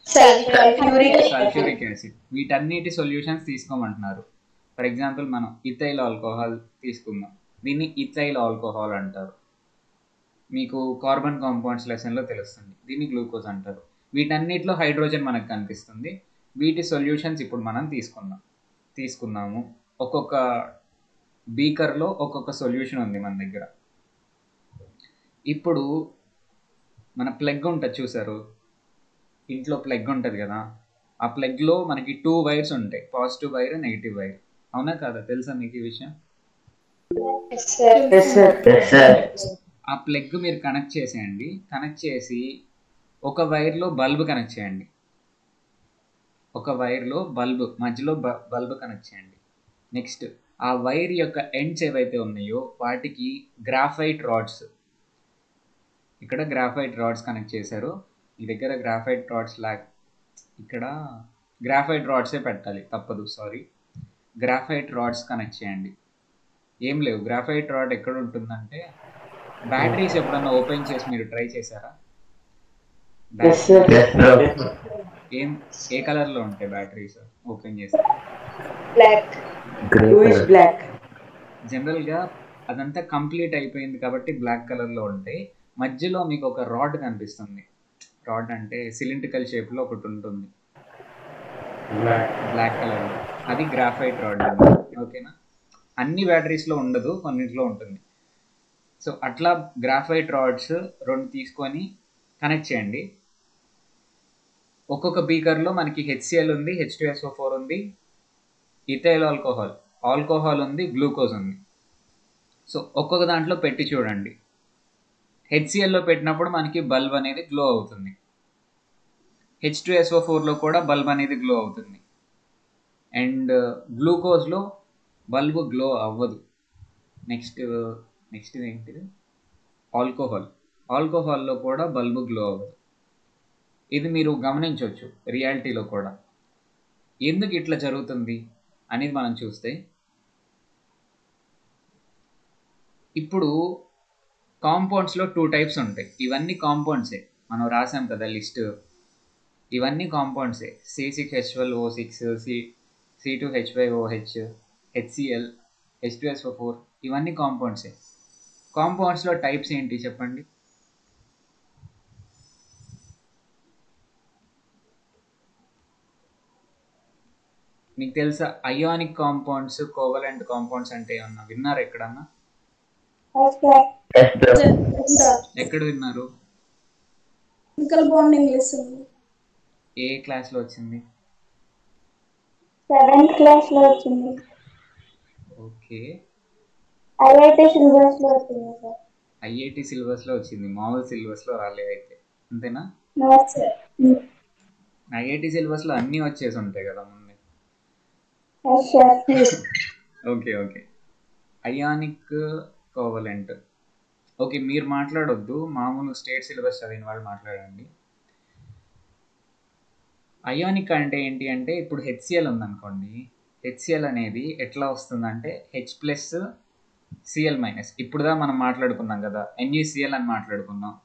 సల్ఫ్యూరిక్ సల్ఫ్యూరిక్ యాసిడ్ వీటన్నిటి సొల్యూషన్స్ తీసుకోమంటున్నారు ఫర్ ఎగ్జాంపుల్ మనం ఇథైల్ ఆల్కహాల్ తీసుకుందాం దీన్ని ఇథైల్ ఆల్కహాల్ అంటారు మీకు కార్బన్ కాంపౌండ్స్ లెసన్లో తెలుస్తుంది దీన్ని గ్లూకోజ్ అంటారు వీటన్నిటిలో హైడ్రోజన్ మనకు కనిపిస్తుంది వీటి సొల్యూషన్స్ ఇప్పుడు మనం తీసుకుందాం తీసుకున్నాము ఒక్కొక్క బీకర్లో ఒక్కొక్క సొల్యూషన్ ఉంది మన దగ్గర ఇప్పుడు మన ప్లగ్ ఉంటుంది చూసారు ఇంట్లో ప్లగ్ ఉంటుంది కదా ఆ ప్లగ్లో మనకి టూ వైర్స్ ఉంటాయి పాజిటివ్ వైర్ నెగిటివ్ వైర్ అవునా కాదా తెలుసా మీకు ఈ విషయం ఎస్ సార్ ఎస్ సార్ ఆ ప్లగ్ మీరు కనెక్ట్ చేసేయండి కనెక్ట్ చేసి ఒక వైర్లో బల్బ్ కనెక్ట్ చేయండి ఒక వైర్లో బల్బ్ మధ్యలో బ- బల్బ్ కనెక్ట్ చేయండి నెక్స్ట్ ఆ వైర్ యొక్క ఎండ్స్ ఏవైతే ఉన్నాయో వాటికి గ్రాఫైట్ రాడ్స్ ఇక్కడ గ్రాఫైట్ రాడ్స్ కనెక్ట్ చేశారు మీ దగ్గర గ్రాఫైట్ రాడ్స్ లా ఇక్కడ గ్రాఫైట్ రాడ్సే పెట్టాలి తప్పదు సారీ గ్రాఫైట్ రాడ్స్ కనెక్ట్ చేయండి ఏం లేవు గ్రాఫైట్ రాడ్ ఎక్కడ ఉంటుందంటే బ్యాటరీస్ ఎప్పుడన్నా ఓపెన్ చేసి మీరు ట్రై చేశారా ఎస్ సార్ ఎస్ బ్రో ఏం ఏ కలర్లో ఉంటాయి బ్యాటరీస్ ఓపెన్ చేసి black grey too is black జనరల్గా అదంతా కంప్లీట్ అయిపోయింది కాబట్టి బ్లాక్ కలర్లో ఉంటాయి మధ్యలో మీకు ఒక రాడ్ కనిపిస్తుంది రాడ్ అంటే సిలిండ్రికల్ షేప్లో ఒకటి ఉంటుంది బ్లాక్ కలర్ అది గ్రాఫైట్ రాడ్ ఓకేనా అన్ని బ్యాటరీస్లో ఉండదు కొన్నింటిలో ఉంటుంది సో అట్లా గ్రాఫైట్ రాడ్స్ రెండు తీసుకొని కనెక్ట్ చేయండి ఒక్కొక్క బీకర్లో మనకి హెచ్సిఎల్ ఉంది హెచ్ టూ ఫోర్ ఉంది ఇథైల్ ఆల్కహాల్ ఆల్కహాల్ ఉంది గ్లూకోజ్ ఉంది సో ఒక్కొక్క దాంట్లో పెట్టి చూడండి హెచ్సిఎల్లో పెట్టినప్పుడు మనకి బల్బ్ అనేది గ్లో అవుతుంది హెచ్ టూ ఎస్ఓ ఫోర్లో కూడా బల్బ్ అనేది గ్లో అవుతుంది అండ్ గ్లూకోజ్లో బల్బ్ గ్లో అవ్వదు నెక్స్ట్ నెక్స్ట్ ఏంటిది ఆల్కహాల్ ఆల్కహాల్లో కూడా బల్బ్ గ్లో అవ్వదు ఇది మీరు గమనించవచ్చు రియాలిటీలో కూడా ఎందుకు ఇట్లా జరుగుతుంది అనేది మనం చూస్తే ఇప్పుడు కాంపౌండ్స్లో టూ టైప్స్ ఉంటాయి ఇవన్నీ కాంపౌండ్సే మనం రాసాం కదా లిస్ట్ ఇవన్నీ కాంపౌండ్సే C six H twelve O six C C two H five O H HCl H two S O four ఇవన్నీ కాంపౌండ్సే కాంపౌండ్స్లో టైప్స్ ఏంటి చెప్పండి మీకు తెలుసా అయానిక్ కాంపౌండ్స్ కోవలెంట్ కాంపౌండ్స్ అంటే ఏమన్నా విన్నారా ఎక్కడన్నా ఎస్ బ్రో ఎక్కడ విన్నారు కెమికల్ బాండింగ్ లెసన్ ఏ క్లాస్లో వచ్చింది సెవెంత్ క్లాస్ లో వచ్చింది ఓకే ఐఐటి సిలబస్ లో వచ్చింది సార్ ఐఐటి సిలబస్లో వచ్చింది మామూలు సిలబస్లో రాలేదు అయితే అంతేనా నో సార్ ఐఐటి సిలబస్లో అన్నీ వచ్చేసి ఉంటాయి కదా ముందే yes sir okay okay ionic covalent okay మీరు మాట్లాడొద్దు మామూలు స్టేట్ సిలబస్ చదివిన వాళ్ళు మాట్లాడండి అయానిక్ అంటే ఏంటి అంటే ఇప్పుడు హెచ్సిఎల్ ఉందనుకోండి హెచ్సిఎల్ అనేది ఎట్లా వస్తుందంటే హెచ్ ప్లస్ సిఎల్ మైనస్ ఇప్పుడుదా మనం మాట్లాడుకున్నాం కదా ఎన్ఏసిఎల్ అని మాట్లాడుకున్నాం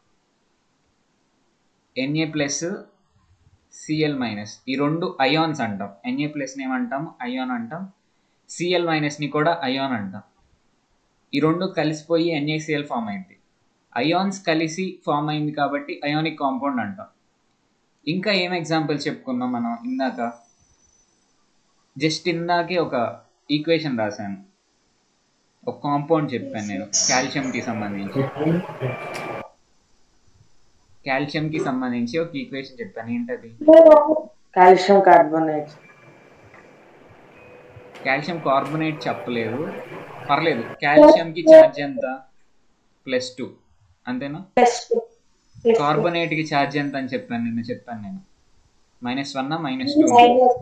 ఎన్ఏ ప్లస్ సిఎల్ మైనస్ ఈ రెండు అయాన్స్ అంటాం ఎన్ఏ ప్లస్ని ఏమంటాం అయాన్ అంటాం సిఎల్ మైనస్ని కూడా అయాన్ అంటాం ఈ రెండు కలిసిపోయి ఎన్ఏసిఎల్ ఫామ్ అయింది అయాన్స్ కలిసి ఫామ్ అయింది కాబట్టి అయానిక్ కాంపౌండ్ అంటాం ఇంకా ఏం ఎగ్జాంపుల్ చెప్పుకున్నాం మనం ఇందాక జస్ట్ ఇందాకే ఒక ఈక్వేషన్ రాశాను ఒక కాంపౌండ్ చెప్పాను నేను కాల్షియంకి సంబంధించి కాల్షియంకి సంబంధించి ఒక ఈక్వేషన్ చెప్పాను ఏంటది కాల్షియం కార్బోనేట్ కాల్షియం కార్బోనేట్ చెప్పలేదు పర్లేదు కాల్షియంకి ఛార్జ్ ఎంత ప్లస్ టూ అంతేనా ప్లస్ కార్బోనేట్కి ఛార్జ్ ఎంత అని చెప్పాను నిన్న చెప్పాను నేను minus one minus two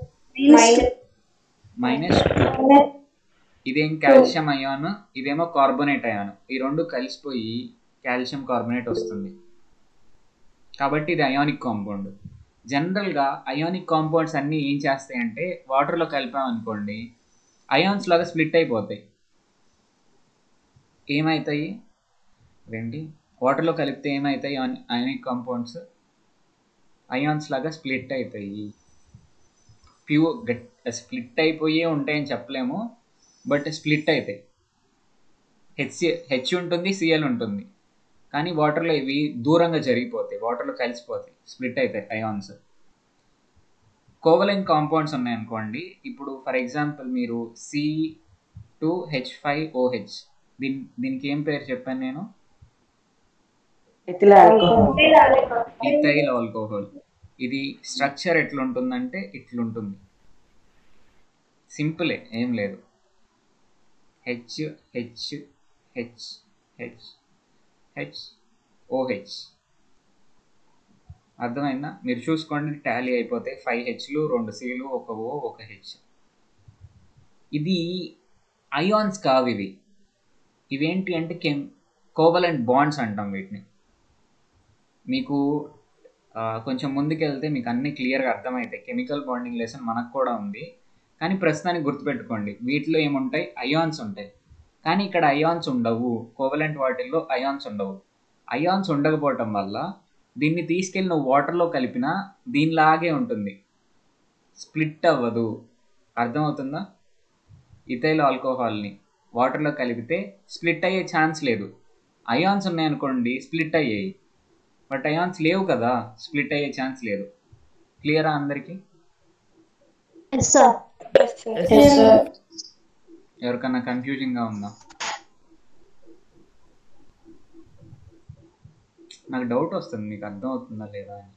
minus two ఇదేం కాల్షియం అయాన్ ఇదేమో కార్బోనేట్ అయాన్ ఈ రెండు కలిసిపోయి కాల్షియం కార్బోనేట్ వస్తుంది కాబట్టి ఇది అయానిక్ కాంపౌండ్ జనరల్గా అయానిక్ కాంపౌండ్స్ అన్నీ ఏం చేస్తాయంటే వాటర్లో కలిపామనుకోండి అయాన్స్ లాగా స్ప్లిట్ అయిపోతాయి ఏమవుతాయి రండి వాటర్లో కలిపితే ఏమవుతాయి అయానిక్ కాంపౌండ్స్ అయాన్స్ లాగా స్ప్లిట్ అవుతాయి ప్యూర్ గట్ స్ప్లిట్ అయిపోయే ఉంటాయని చెప్పలేము బట్ స్ప్లిట్ అవుతాయి హెచ్ హెచ్ ఉంటుంది సిఎల్ ఉంటుంది కానీ వాటర్లో ఇవి దూరంగా జరిగిపోతాయి వాటర్లో కలిసిపోతాయి స్ప్లిట్ అవుతాయి అయాన్స్ కోవలెంట్ కాంపౌండ్స్ ఉన్నాయనుకోండి ఇప్పుడు ఫర్ ఎగ్జాంపుల్ మీరు C two H five OH దీని దీనికి ఏం పేరు చెప్పాను నేను ఇథిల్ ఆల్కహాల్ ఇథైల్ ఆల్కహాల్ ఇది స్ట్రక్చర్ ఎట్లుంటుందంటే ఇట్లుంటుంది సింపులే ఏం లేదు H H H H H OH అర్థమైందా మీరు చూసుకోండి టాలీ అయిపోతే ఫైవ్ హెచ్లు రెండు సిలు ఒక ఓ ఒక హెచ్ ఇది అయాన్స్ కావు ఇవి ఇవేంటి అంటే కెమ్ కోవలెంట్ బాండ్స్ అంటాం వీటిని మీకు ఆ, కొంచెం ముందుకెళ్తే మీకు అన్ని క్లియర్గా అర్థమవుతాయి కెమికల్ బాండింగ్ లెసన్ మనకు కూడా ఉంది కానీ ప్రస్తుతానికి గుర్తుపెట్టుకోండి వీటిలో ఏముంటాయి అయాన్స్ ఉంటాయి కానీ ఇక్కడ అయాన్స్ ఉండవు కోవలెంట్ వాటిల్లో అయాన్స్ ఉండవు అయాన్స్ ఉండకపోవటం వల్ల దీన్ని తీసుకెళ్ళి నువ్వు వాటర్లో కలిపినా దీనిలాగే ఉంటుంది స్ప్లిట్ అవ్వదు అర్థమవుతుందా ఇథైల్ ఆల్కహాల్ని వాటర్లో కలిపితే స్ప్లిట్ అయ్యే ఛాన్స్ లేదు అయాన్స్ ఉన్నాయనుకోండి స్ప్లిట్ అయ్యాయి బట్ అయాన్స్ లేవు కదా స్ప్లిట్ అయ్యే ఛాన్స్ లేదు క్లియరా అందరికీ ఎవరికన్నా కన్ఫ్యూజింగ్గా ఉందా నాకు డౌట్ వస్తుంది మీకు అర్థం అవుతుందా లేదా అని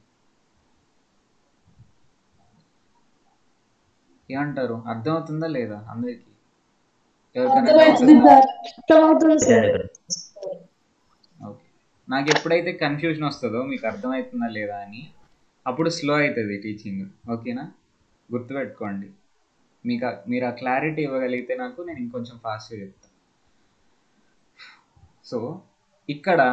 ఏమంటారు అర్థం అవుతుందా లేదా అందరికి ఎవరికైనా doubt ఉందా? ఓకే నాకు ఎప్పుడైతే కన్ఫ్యూజన్ వస్తుందో మీకు అర్థమవుతుందా లేదా అని అప్పుడు స్లో అవుతుంది టీచింగ్ ఓకేనా గుర్తుపెట్టుకోండి మీకు ఆ- మీరు ఆ క్లారిటీ ఇవ్వగలిగితే నాకు నేను ఇంకొంచెం ఫాస్ట్గా చెప్తాను సో ఇక్కడ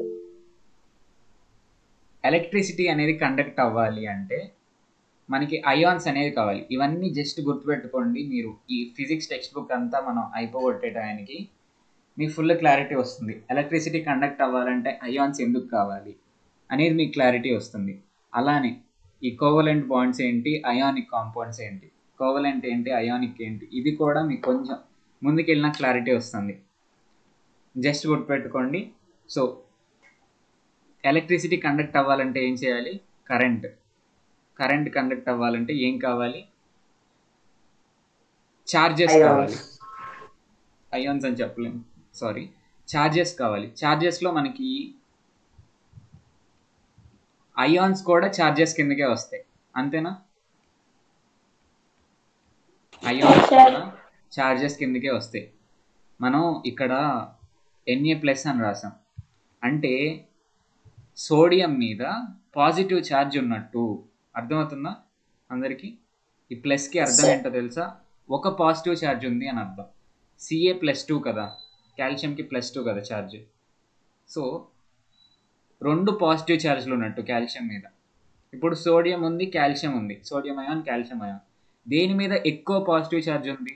ఎలక్ట్రిసిటీ అనేది కండక్ట్ అవ్వాలి అంటే మనకి అయాన్స్ అనేది కావాలి ఇవన్నీ జస్ట్ గుర్తుపెట్టుకోండి మీరు ఈ ఫిజిక్స్ టెక్స్ట్ బుక్ అంతా మనం అయిపోగొట్టే టయానికి మీకు ఫుల్ క్లారిటీ వస్తుంది ఎలక్ట్రిసిటీ కండక్ట్ అవ్వాలంటే అయాన్స్ ఎందుకు కావాలి అనేది మీకు క్లారిటీ వస్తుంది అలానే ఈ కోవలెంట్ బాండ్స్ ఏంటి అయానిక్ కాంపౌండ్స్ ఏంటి కోవలెంట్ ఏంటి అయానిక్ ఏంటి ఇది కూడా మీకు కొంచెం ముందుకెళ్ళిన క్లారిటీ వస్తుంది జస్ట్ గుర్తుపెట్టుకోండి సో ఎలక్ట్రిసిటీ కండక్ట్ అవ్వాలంటే ఏం చేయాలి కరెంట్ కరెంట్ కండక్ట్ అవ్వాలంటే ఏం కావాలి చార్జెస్ Ions. కావాలి అయాన్స్ అని చెప్పలేము సారీ చార్జెస్ కావాలి చార్జెస్లో మనకి అయాన్స్ కూడా చార్జెస్ కిందకే వస్తాయి అంతేనా అయాన్స్ కూడా చార్జెస్ కిందకే వస్తాయి మనం ఇక్కడ ఎన్ఏ ప్లస్ అని రాసాం అంటే సోడియం మీద పాజిటివ్ ఛార్జ్ ఉన్నట్టు అర్థమవుతుందా అందరికీ ఈ ప్లస్కి అర్థం ఏంటో తెలుసా ఒక పాజిటివ్ ఛార్జ్ ఉంది అని అర్థం సిఏ ప్లస్ టూ కదా కాల్షియంకి ప్లస్ టూ కదా ఛార్జ్ సో రెండు పాజిటివ్ ఛార్జ్లు ఉన్నట్టు కాల్షియం మీద ఇప్పుడు సోడియం ఉంది కాల్షియం ఉంది సోడియం అయాన్ కాల్షియం అయాన్ దేని మీద ఎక్కువ పాజిటివ్ ఛార్జ్ ఉంది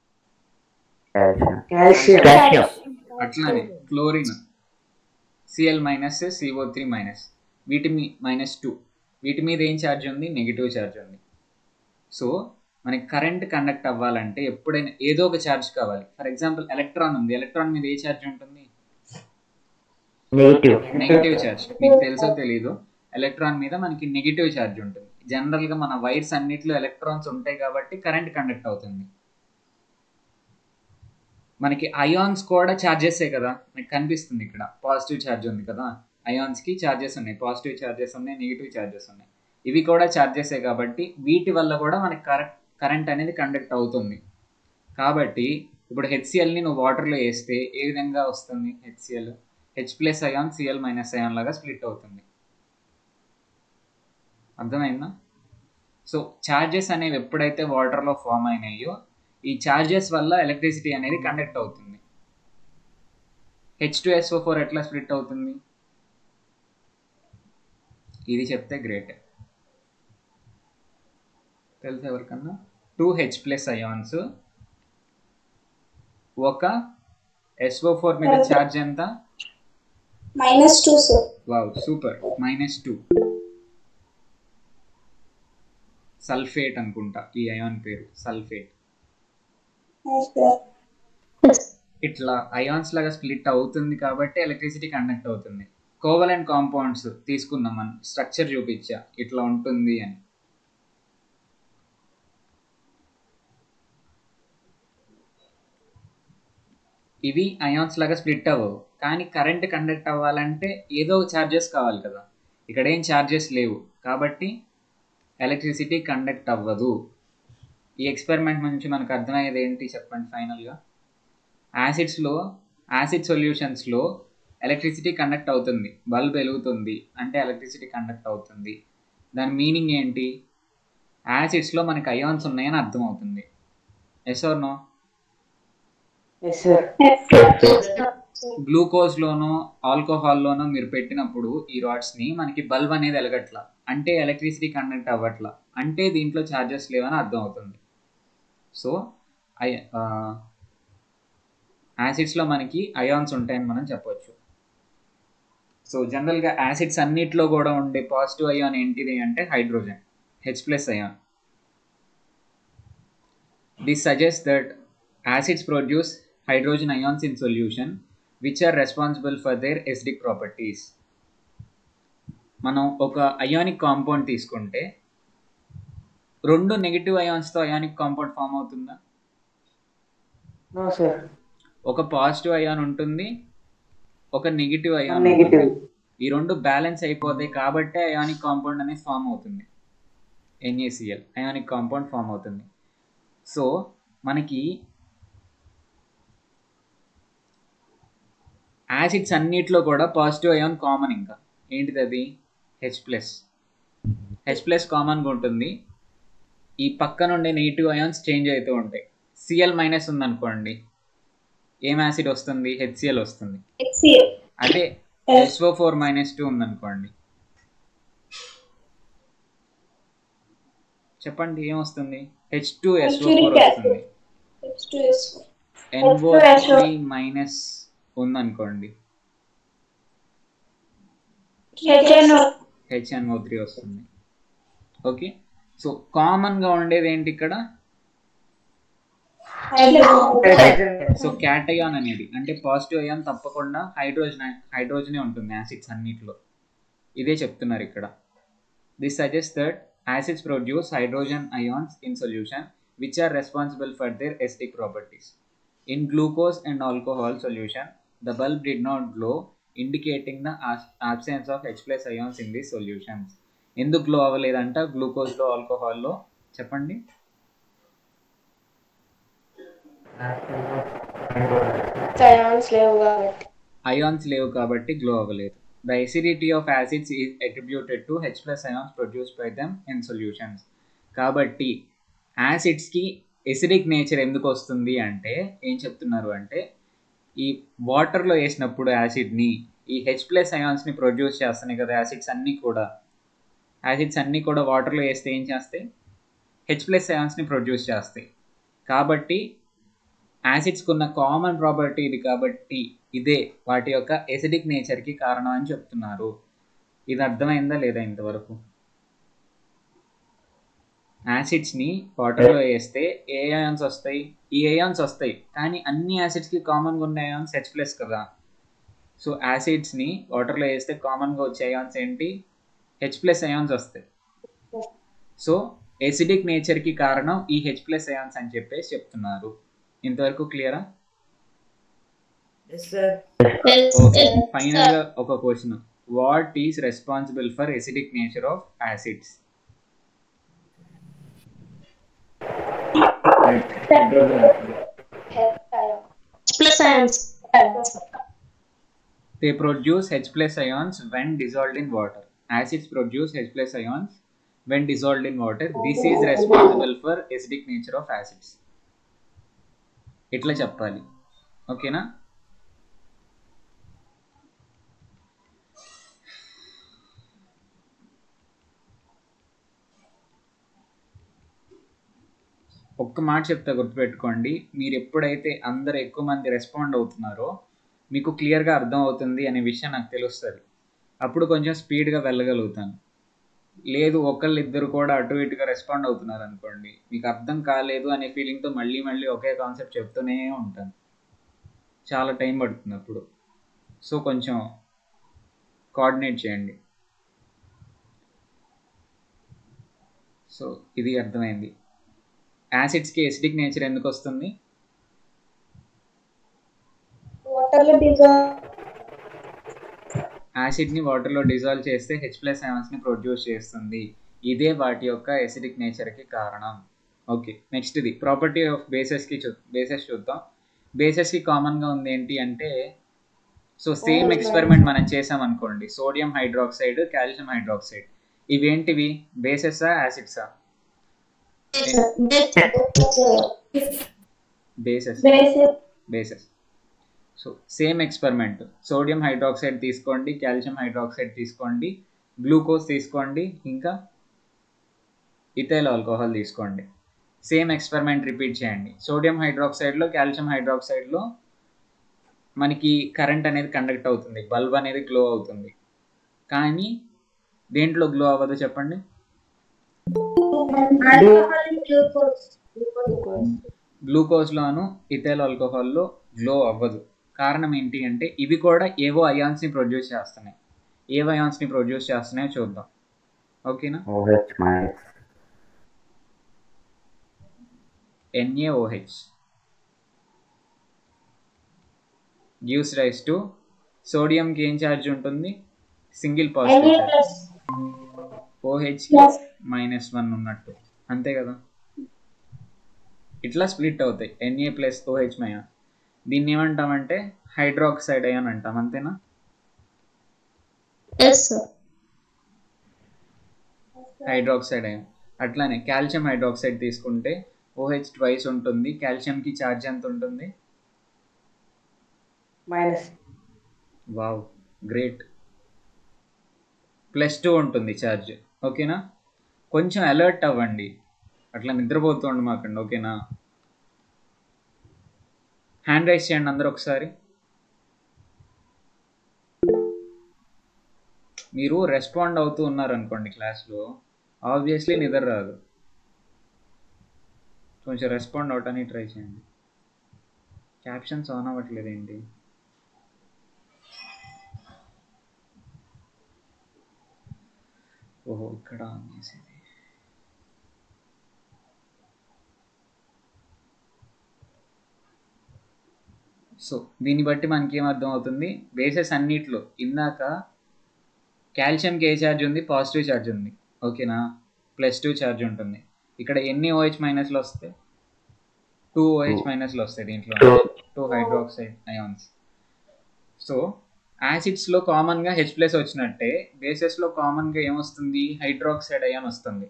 కాల్షియం కాల్షియం అట్లానే chlorine Cl minus CO three minus వీటి మీ మైనస్ టూ వీటి మీద ఏం ఛార్జ్ ఉంది నెగిటివ్ ఛార్జ్ ఉంది సో మనకి కరెంట్ కండక్ట్ అవ్వాలంటే ఎప్పుడైనా ఏదో ఒక ఛార్జ్ కావాలి ఫర్ ఎగ్జాంపుల్ ఎలక్ట్రాన్ ఉంది ఎలక్ట్రాన్ మీద ఏ ఛార్జ్ ఉంటుంది నెగిటివ్ నెగిటివ్ ఛార్జ్ మీకు తెలుసో తెలీదు ఎలక్ట్రాన్ మీద మనకి నెగిటివ్ ఛార్జ్ ఉంటుంది జనరల్ గా మన వైర్స్ అన్నిట్లో ఎలక్ట్రాన్స్ ఉంటాయి కాబట్టి కరెంట్ కండక్ట్ అవుతుంది మనకి అయాన్స్ కూడా ఛార్జెసే కదా మీకు కనిపిస్తుంది ఇక్కడ పాజిటివ్ ఛార్జ్ ఉంది కదా అయాన్స్ కి ఛార్జెస్ ఉన్నాయి పాజిటివ్ ఛార్జెస్ ఉన్నాయి నెగిటివ్ ఛార్జెస్ ఉన్నాయి ఇవి కూడా ఛార్జెసే కాబట్టి వీటి వల్ల కూడా మనకి కరెక్ట్ కరెంట్ అనేది కండక్ట్ అవుతుంది కాబట్టి ఇప్పుడు హెచ్సిఎల్ని నువ్వు వాటర్లో వేస్తే ఏ విధంగా వస్తుంది HCl H plus ion Cl minus ion లాగా స్ప్లిట్ అవుతుంది అర్థమైందా సో ఛార్జెస్ అనేవి ఎప్పుడైతే వాటర్లో ఫామ్ అయినాయో ఈ ఛార్జెస్ వల్ల ఎలక్ట్రిసిటీ అనేది కండక్ట్ అవుతుంది హెచ్ టు ఎస్ఓ ఫోర్ ఎట్లా స్ప్లిట్ అవుతుంది ఇది చెప్తే గ్రేట్ తెలుసు ఎవరికన్నా టూ హెచ్ ప్లస్ అయాన్స్ ఒక ఎస్ఓ ఫోర్ మీద ఛార్జ్ ఎంత minus two sir wow super minus two sulphate అనుకుంటా ఈ అయాన్ పేరు సల్ఫేట్ ఇట్లా అయాన్స్ లాగా స్ప్లిట్ అవుతుంది కాబట్టి ఎలక్ట్రిసిటీ కండక్ట్ అవుతుంది కోవలెంట్ కాంపౌండ్స్ తీసుకున్నాం మనం స్ట్రక్చర్ చూపించా ఇట్లా ఉంటుంది అని ఇవి అయాన్స్ లాగా స్ప్లిట్ అవ్వవు కానీ కరెంట్ కండక్ట్ అవ్వాలంటే ఏదో ఛార్జెస్ కావాలి కదా ఇక్కడ ఏం ఛార్జెస్ లేవు కాబట్టి ఎలక్ట్రిసిటీ కండక్ట్ అవ్వదు ఈ ఎక్స్పెరిమెంట్ నుంచి మనకు అర్థమయ్యేది ఏంటి చెప్పండి ఫైనల్గా యాసిడ్స్లో యాసిడ్ సొల్యూషన్స్లో ఎలక్ట్రిసిటీ కండక్ట్ అవుతుంది బల్బ్ వెలుగుతుంది అంటే ఎలక్ట్రిసిటీ కండక్ట్ అవుతుంది దాని మీనింగ్ ఏంటి యాసిడ్స్లో మనకి అయాన్స్ ఉన్నాయని అర్థం అవుతుంది yes or no yes sir గ్లూకోజ్లోనో ఆల్కహాల్లోనో మీరు పెట్టినప్పుడు ఈ రాడ్స్ని మనకి బల్బ్ అనేది వెలగట్ల అంటే ఎలక్ట్రిసిటీ కండక్ట్ అవ్వట్ల అంటే దీంట్లో ఛార్జెస్ లేవని అర్థం అవుతుంది సో ఐ యాసిడ్స్లో మనకి అయాన్స్ ఉంటాయని మనం చెప్పొచ్చు సో జనరల్గా యాసిడ్స్ అన్నిట్లో కూడా ఉండే పాజిటివ్ అయాన్ ఏంటిది అంటే hydrogen H plus ion this suggest that acids produce hydrogen ions in solution which are responsible for their acidic properties మనం ఒక అయానిక్ కాంపౌండ్ తీసుకుంటే రెండు నెగిటివ్ అయాన్స్తో అయానిక్ కాంపౌండ్ ఫామ్ అవుతుందా నో సార్ ఒక పాజిటివ్ అయాన్ ఉంటుంది ఒక నెగిటివ్ అయాన్ నెగిటివ్ ఈ రెండు బ్యాలెన్స్ అయిపోతాయి కాబట్టే అయానిక్ కాంపౌండ్ అనేది ఫామ్ అవుతుంది ఎన్ఏసిఎల్ అయానిక్ కాంపౌండ్ ఫామ్ అవుతుంది సో మనకి యాసిడ్స్ అన్నిట్లో కూడా పాజిటివ్ అయాన్ కామన్ ఇంకా ఏంటిది అది హెచ్ ప్లస్ హెచ్ ప్లస్ కామన్గా ఉంటుంది ఈ పక్కన ఉండే నెగిటివ్ అయాన్స్ చేంజ్ అవుతూ ఉంటాయి సిఎల్ మైనస్ ఉందనుకోండి ఏం యాసిడ్ వస్తుంది హెచ్సిఎల్ వస్తుంది HCl. అదే ఎస్ఓ ఫోర్ మైనస్ టూ ఉందనుకోండి చెప్పండి ఏం వస్తుంది H two S O four Sulfuric acid. వస్తుంది H2SO. NO H2SO. Three minus ఉందనుకోండి HNO. హెచ్ఎన్ఓ త్రీ వస్తుంది ఓకే సో కామన్గా ఉండేది ఏంటి ఇక్కడ Hydrogen. సో క్యాటయాన్ అనేది అంటే పాజిటివ్ అయాన్ తప్పకుండా హైడ్రోజన్ హైడ్రోజనే ఉంటుంది యాసిడ్స్ అన్నిట్లో ఇదే చెప్తున్నారు ఇక్కడ this suggest that acids produce hydrogen ions in solution which are responsible for their acidic properties in glucose and alcohol solution the bulb did not glow indicating the absence of H plus ions in the solutions ఎందుకు గ్లో అవ్వలేదంట గ్లూకోజ్లో ఆల్కహాల్లో చెప్పండి అయాన్స్ లేవు కాబట్టి అయాన్స్ లేవు కాబట్టి గ్లో అవ్వలేదు the acidity of acids is attributed to H plus ions produce by them in solutions కాబట్టి యాసిడ్స్కి ఎసిడిక్ నేచర్ ఎందుకు వస్తుంది అంటే ఏం చెప్తున్నారు అంటే ఈ వాటర్లో వేసినప్పుడు యాసిడ్ని ఈ హెచ్ ప్లస్ అయాన్స్ని ప్రొడ్యూస్ చేస్తున్నాయి కదా యాసిడ్స్ అన్నీ కూడా యాసిడ్స్ అన్నీ కూడా వాటర్లో వేస్తే ఏం చేస్తాయి హెచ్ ప్లస్ అయాన్స్ని ప్రొడ్యూస్ చేస్తాయి కాబట్టి యాసిడ్స్కి ఉన్న కామన్ ప్రాపర్టీ ఇది కాబట్టి ఇదే వాటి యొక్క ఎసిడిక్ నేచర్కి కారణం అని చెప్తున్నారు ఇది అర్థమైందా లేదా ఇంతవరకు యాసిడ్స్ని వాటర్లో వేస్తే ఏ అయాన్స్ వస్తాయి ఈ అయాన్స్ వస్తాయి కానీ అన్ని యాసిడ్స్కి కామన్గా ఉన్న అయాన్స్ హెచ్ ప్లస్ కదా సో యాసిడ్స్ని వాటర్లో వేస్తే కామన్గా వచ్చే అయాన్స్ ఏంటి హెచ్ ప్లస్ అయాన్స్ వస్తాయి సో ఎసిడిక్ నేచర్కి కారణం ఈ హెచ్ ప్లస్ అయాన్స్ అని చెప్పేసి చెప్తున్నారు ఇంతవరకు క్లియరా ఓకే ఫైనల్ గా ఒక question what is responsible for acidic nature of acids Plus ions. They produce H plus ions when dissolved in water acids produce H plus ions when dissolved in water this is responsible for acidic nature of acids ఇట్లా చెప్పాలి ఓకేనా ఒక్క మాట చెప్తా గుర్తుపెట్టుకోండి మీరు ఎప్పుడైతే అందరు ఎక్కువ మంది రెస్పాండ్ అవుతున్నారో మీకు క్లియర్గా అర్థం అవుతుంది అనే విషయం నాకు తెలుస్తుంది అప్పుడు కొంచెం స్పీడ్గా వెళ్ళగలుగుతాను లేదు ఒకళ్ళు ఇద్దరు కూడా అటు ఇటుగా రెస్పాండ్ అవుతున్నారు అనుకోండి మీకు అర్థం కాలేదు అనే ఫీలింగ్తో మళ్ళీ మళ్ళీ ఒకే కాన్సెప్ట్ చెప్తూనే ఉంటాను చాలా టైం పడుతుంది అప్పుడు సో కొంచెం కోఆర్డినేట్ చేయండి సో ఇది అర్థమైంది యాసిడ్స్కి ఎసిడిక్ నేచర్ ఎందుకు వస్తుంది వాటర్ లో డిజాల్వ్ యాసిడ్ని వాటర్లో డిజాల్వ్ చేస్తే హెచ్ ప్లస్ ని ప్రొడ్యూస్ చేస్తుంది ఇదే వాటి యొక్క ఎసిడిక్ నేచర్కి కారణం ఓకే నెక్స్ట్ ఇది ప్రాపర్టీ ఆఫ్ బేసెస్కి చూ బేసెస్ చూద్దాం బేసెస్కి కామన్గా ఉంది ఏంటి అంటే సో సేమ్ ఎక్స్పెరిమెంట్ మనం చేసాం అనుకోండి సోడియం హైడ్రాక్సైడ్ కాల్షియం హైడ్రాక్సైడ్ ఇవేంటివి బేసెసా యాసిడ్సా bases basic bases so same experiment sodium hydroxide తీసుకోండి కాల్షియం హైడ్రాక్సైడ్ తీసుకోండి గ్లూకోజ్ తీసుకోండి ఇంకా ఇథైల్ ఆల్కహాల్ తీసుకోండి సేమ్ ఎక్స్పెరిమెంట్ రిపీట్ చేయండి సోడియం హైడ్రాక్సైడ్లో కాల్షియం హైడ్రాక్సైడ్లో మనకి కరెంట్ అనేది కండక్ట్ అవుతుంది బల్బ్ అనేది గ్లో అవుతుంది కానీ దేంట్లో గ్లో అవ్వదు చెప్పండి గ్లూకోజ్లోను ఇథైల్ ఆల్కహాల్లో గ్లో అవ్వదు కారణం ఏంటి అంటే ఇవి కూడా ఏవో అయాన్స్ని ప్రొడ్యూస్ చేస్తున్నాయి ఏవో అయాన్స్ని ప్రొడ్యూస్ చేస్తున్నాయో చూద్దాం ఓకేనా OH minus. NaOH gives rise to సోడియంకి ఏం ఛార్జ్ ఉంటుంది single positive charge OH minus one ఉన్నట్టు అంతే కదా ఇట్లా స్ప్లిట్ అవుతాయి ఎన్ఏ ప్లస్ ఓహెచ్ మైనస్ దీన్ని ఏమంటామంటే హైడ్రాక్సైడ్ అయాన్ అంటాం అంతేనా హైడ్రాక్సైడ్ అయాన్ అట్లానే కాల్షియం హైడ్రాక్సైడ్ తీసుకుంటే ఓహెచ్ ట్వైస్ ఉంటుంది కాల్షియంకి ఛార్జ్ ఎంత ఉంటుంది minus wow great plus two ఉంటుంది ఛార్జ్ ఓకేనా కొంచెం అలర్ట్ అవ్వండి అట్లా నిద్రపోతుండి మాకండి ఓకేనా హ్యాండ్ రైస్ చేయండి అందరు ఒకసారి మీరు రెస్పాండ్ అవుతూ ఉన్నారనుకోండి క్లాస్లో ఆబ్వియస్లీ నిద్ర రాదు కొంచెం రెస్పాండ్ అవటానికి ట్రై చేయండి క్యాప్షన్స్ ఆన్ అవ్వట్లేదు ఏంటి ఓహో ఇక్కడ అనేసింది సో దీన్ని బట్టి మనకి ఏం అర్థం అవుతుంది బేసెస్ అన్నిట్లో ఇందాక కాల్షియంకి ఏ ఛార్జ్ ఉంది పాజిటివ్ ఛార్జ్ ఉంది ఓకేనా ప్లస్ టూ ఛార్జ్ ఉంటుంది ఇక్కడ ఎన్ని ఓహెచ్ మైనస్లు వస్తాయి టూ ఓహెచ్ మైనస్లు వస్తాయి దీంట్లో టూ హైడ్రాక్సైడ్ అయాన్స్ సో యాసిడ్స్లో కామన్గా హెచ్ ప్లస్ వచ్చినట్టే బేసెస్లో కామన్గా ఏమొస్తుంది హైడ్రాక్సైడ్ అయాన్ వస్తుంది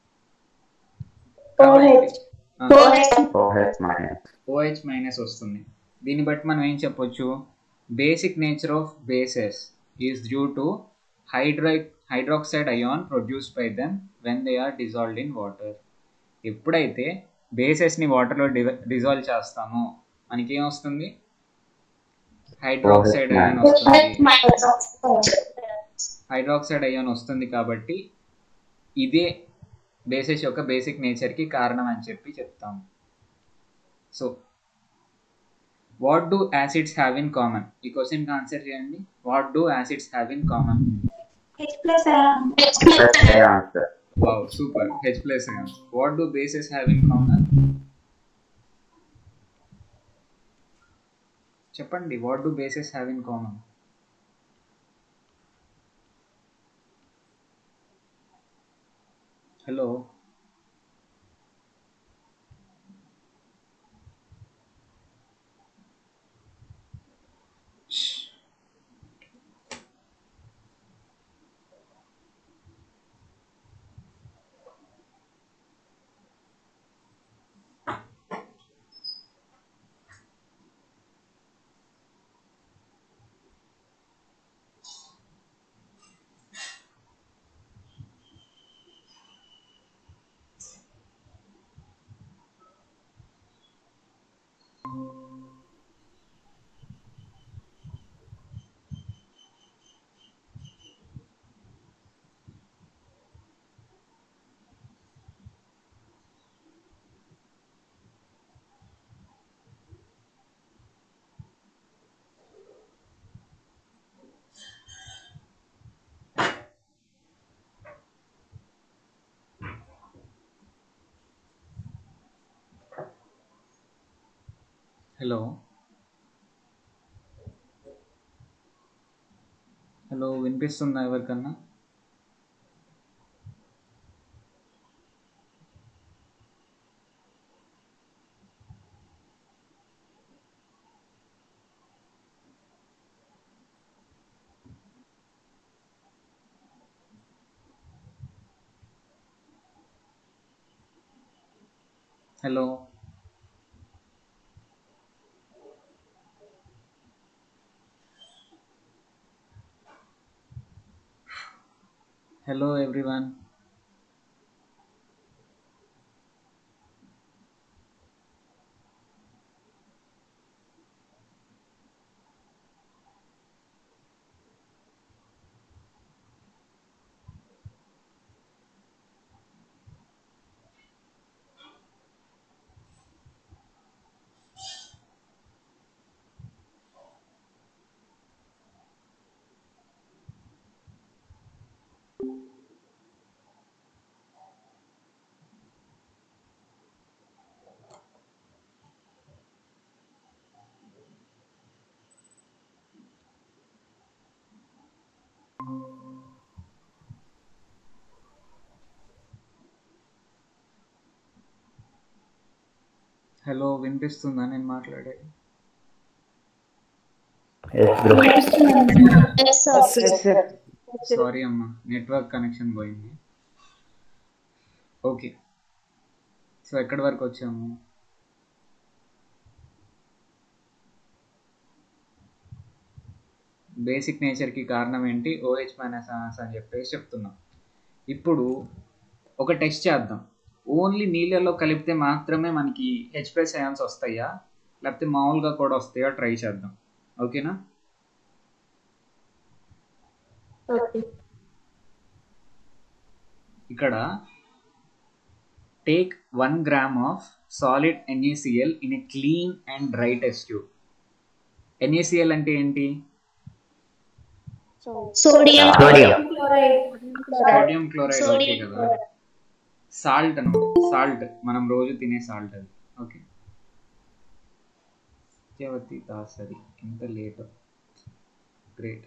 OH. OH minus. OH minus వస్తుంది దీన్ని బట్టి మనం ఏం చెప్పొచ్చు basic nature of bases is due to హైడ్రై hydroxide ion produced by them when they are dissolved in water ఎప్పుడైతే బేసెస్ని వాటర్లో డిజాల్వ్ చేస్తామో మనకి ఏం వస్తుంది హైడ్రాక్సైడ్ అయాన్ వస్తుంది హైడ్రాక్సైడ్ అయాన్ వస్తుంది కాబట్టి ఇదే బేసిస్ యొక్క బేసిక్ నేచర్కి కారణం అని చెప్పి చెప్తాం so what do acids have in common ఈ క్వశ్చన్కి ఆన్సర్ చేయండి what do acids have in common Plus A answer. Wow super H plus what do bases have in common చెప్పండి what do bases have in common hello hello hello వినిపిస్తుందా ఎవరికన్నా హలో హలో ఎవ్రీవన్ హలో వినిపిస్తుందా నేను మాట్లాడేది Yes, bro. Yes, sir. Yes, sir. Sorry అమ్మా నెట్వర్క్ కనెక్షన్ పోయింది ఓకే సో ఎక్కడి వరకు వచ్చాము బేసిక్ నేచర్కి కారణం ఏంటి ఓహెచ్ మైనస్ అని చెప్పేసి చెప్తున్నాం ఇప్పుడు ఒక టెస్ట్ చేద్దాం ఓన్లీ నీళ్ళల్లో కలిపితే మాత్రమే మనకి హెచ్ ప్లస్ అయాన్స్ వస్తాయా లేకపోతే మామూలుగా కూడా వస్తాయా ట్రై చేద్దాం ఓకేనా Okay. ఇక్కడ take one gram of solid NaCl in a clean and dry test tube NaCl అంటే ఏంటి Sodium. Sodium. Chloride. Sodium chloride okay Sodium కదా సాల్ట్ అనమాట సాల్ట్ మనం రోజు తినే సాల్ట్ అది ఓకే సత్యవతి దాసరి ఎంత లేట్ గ్రేట్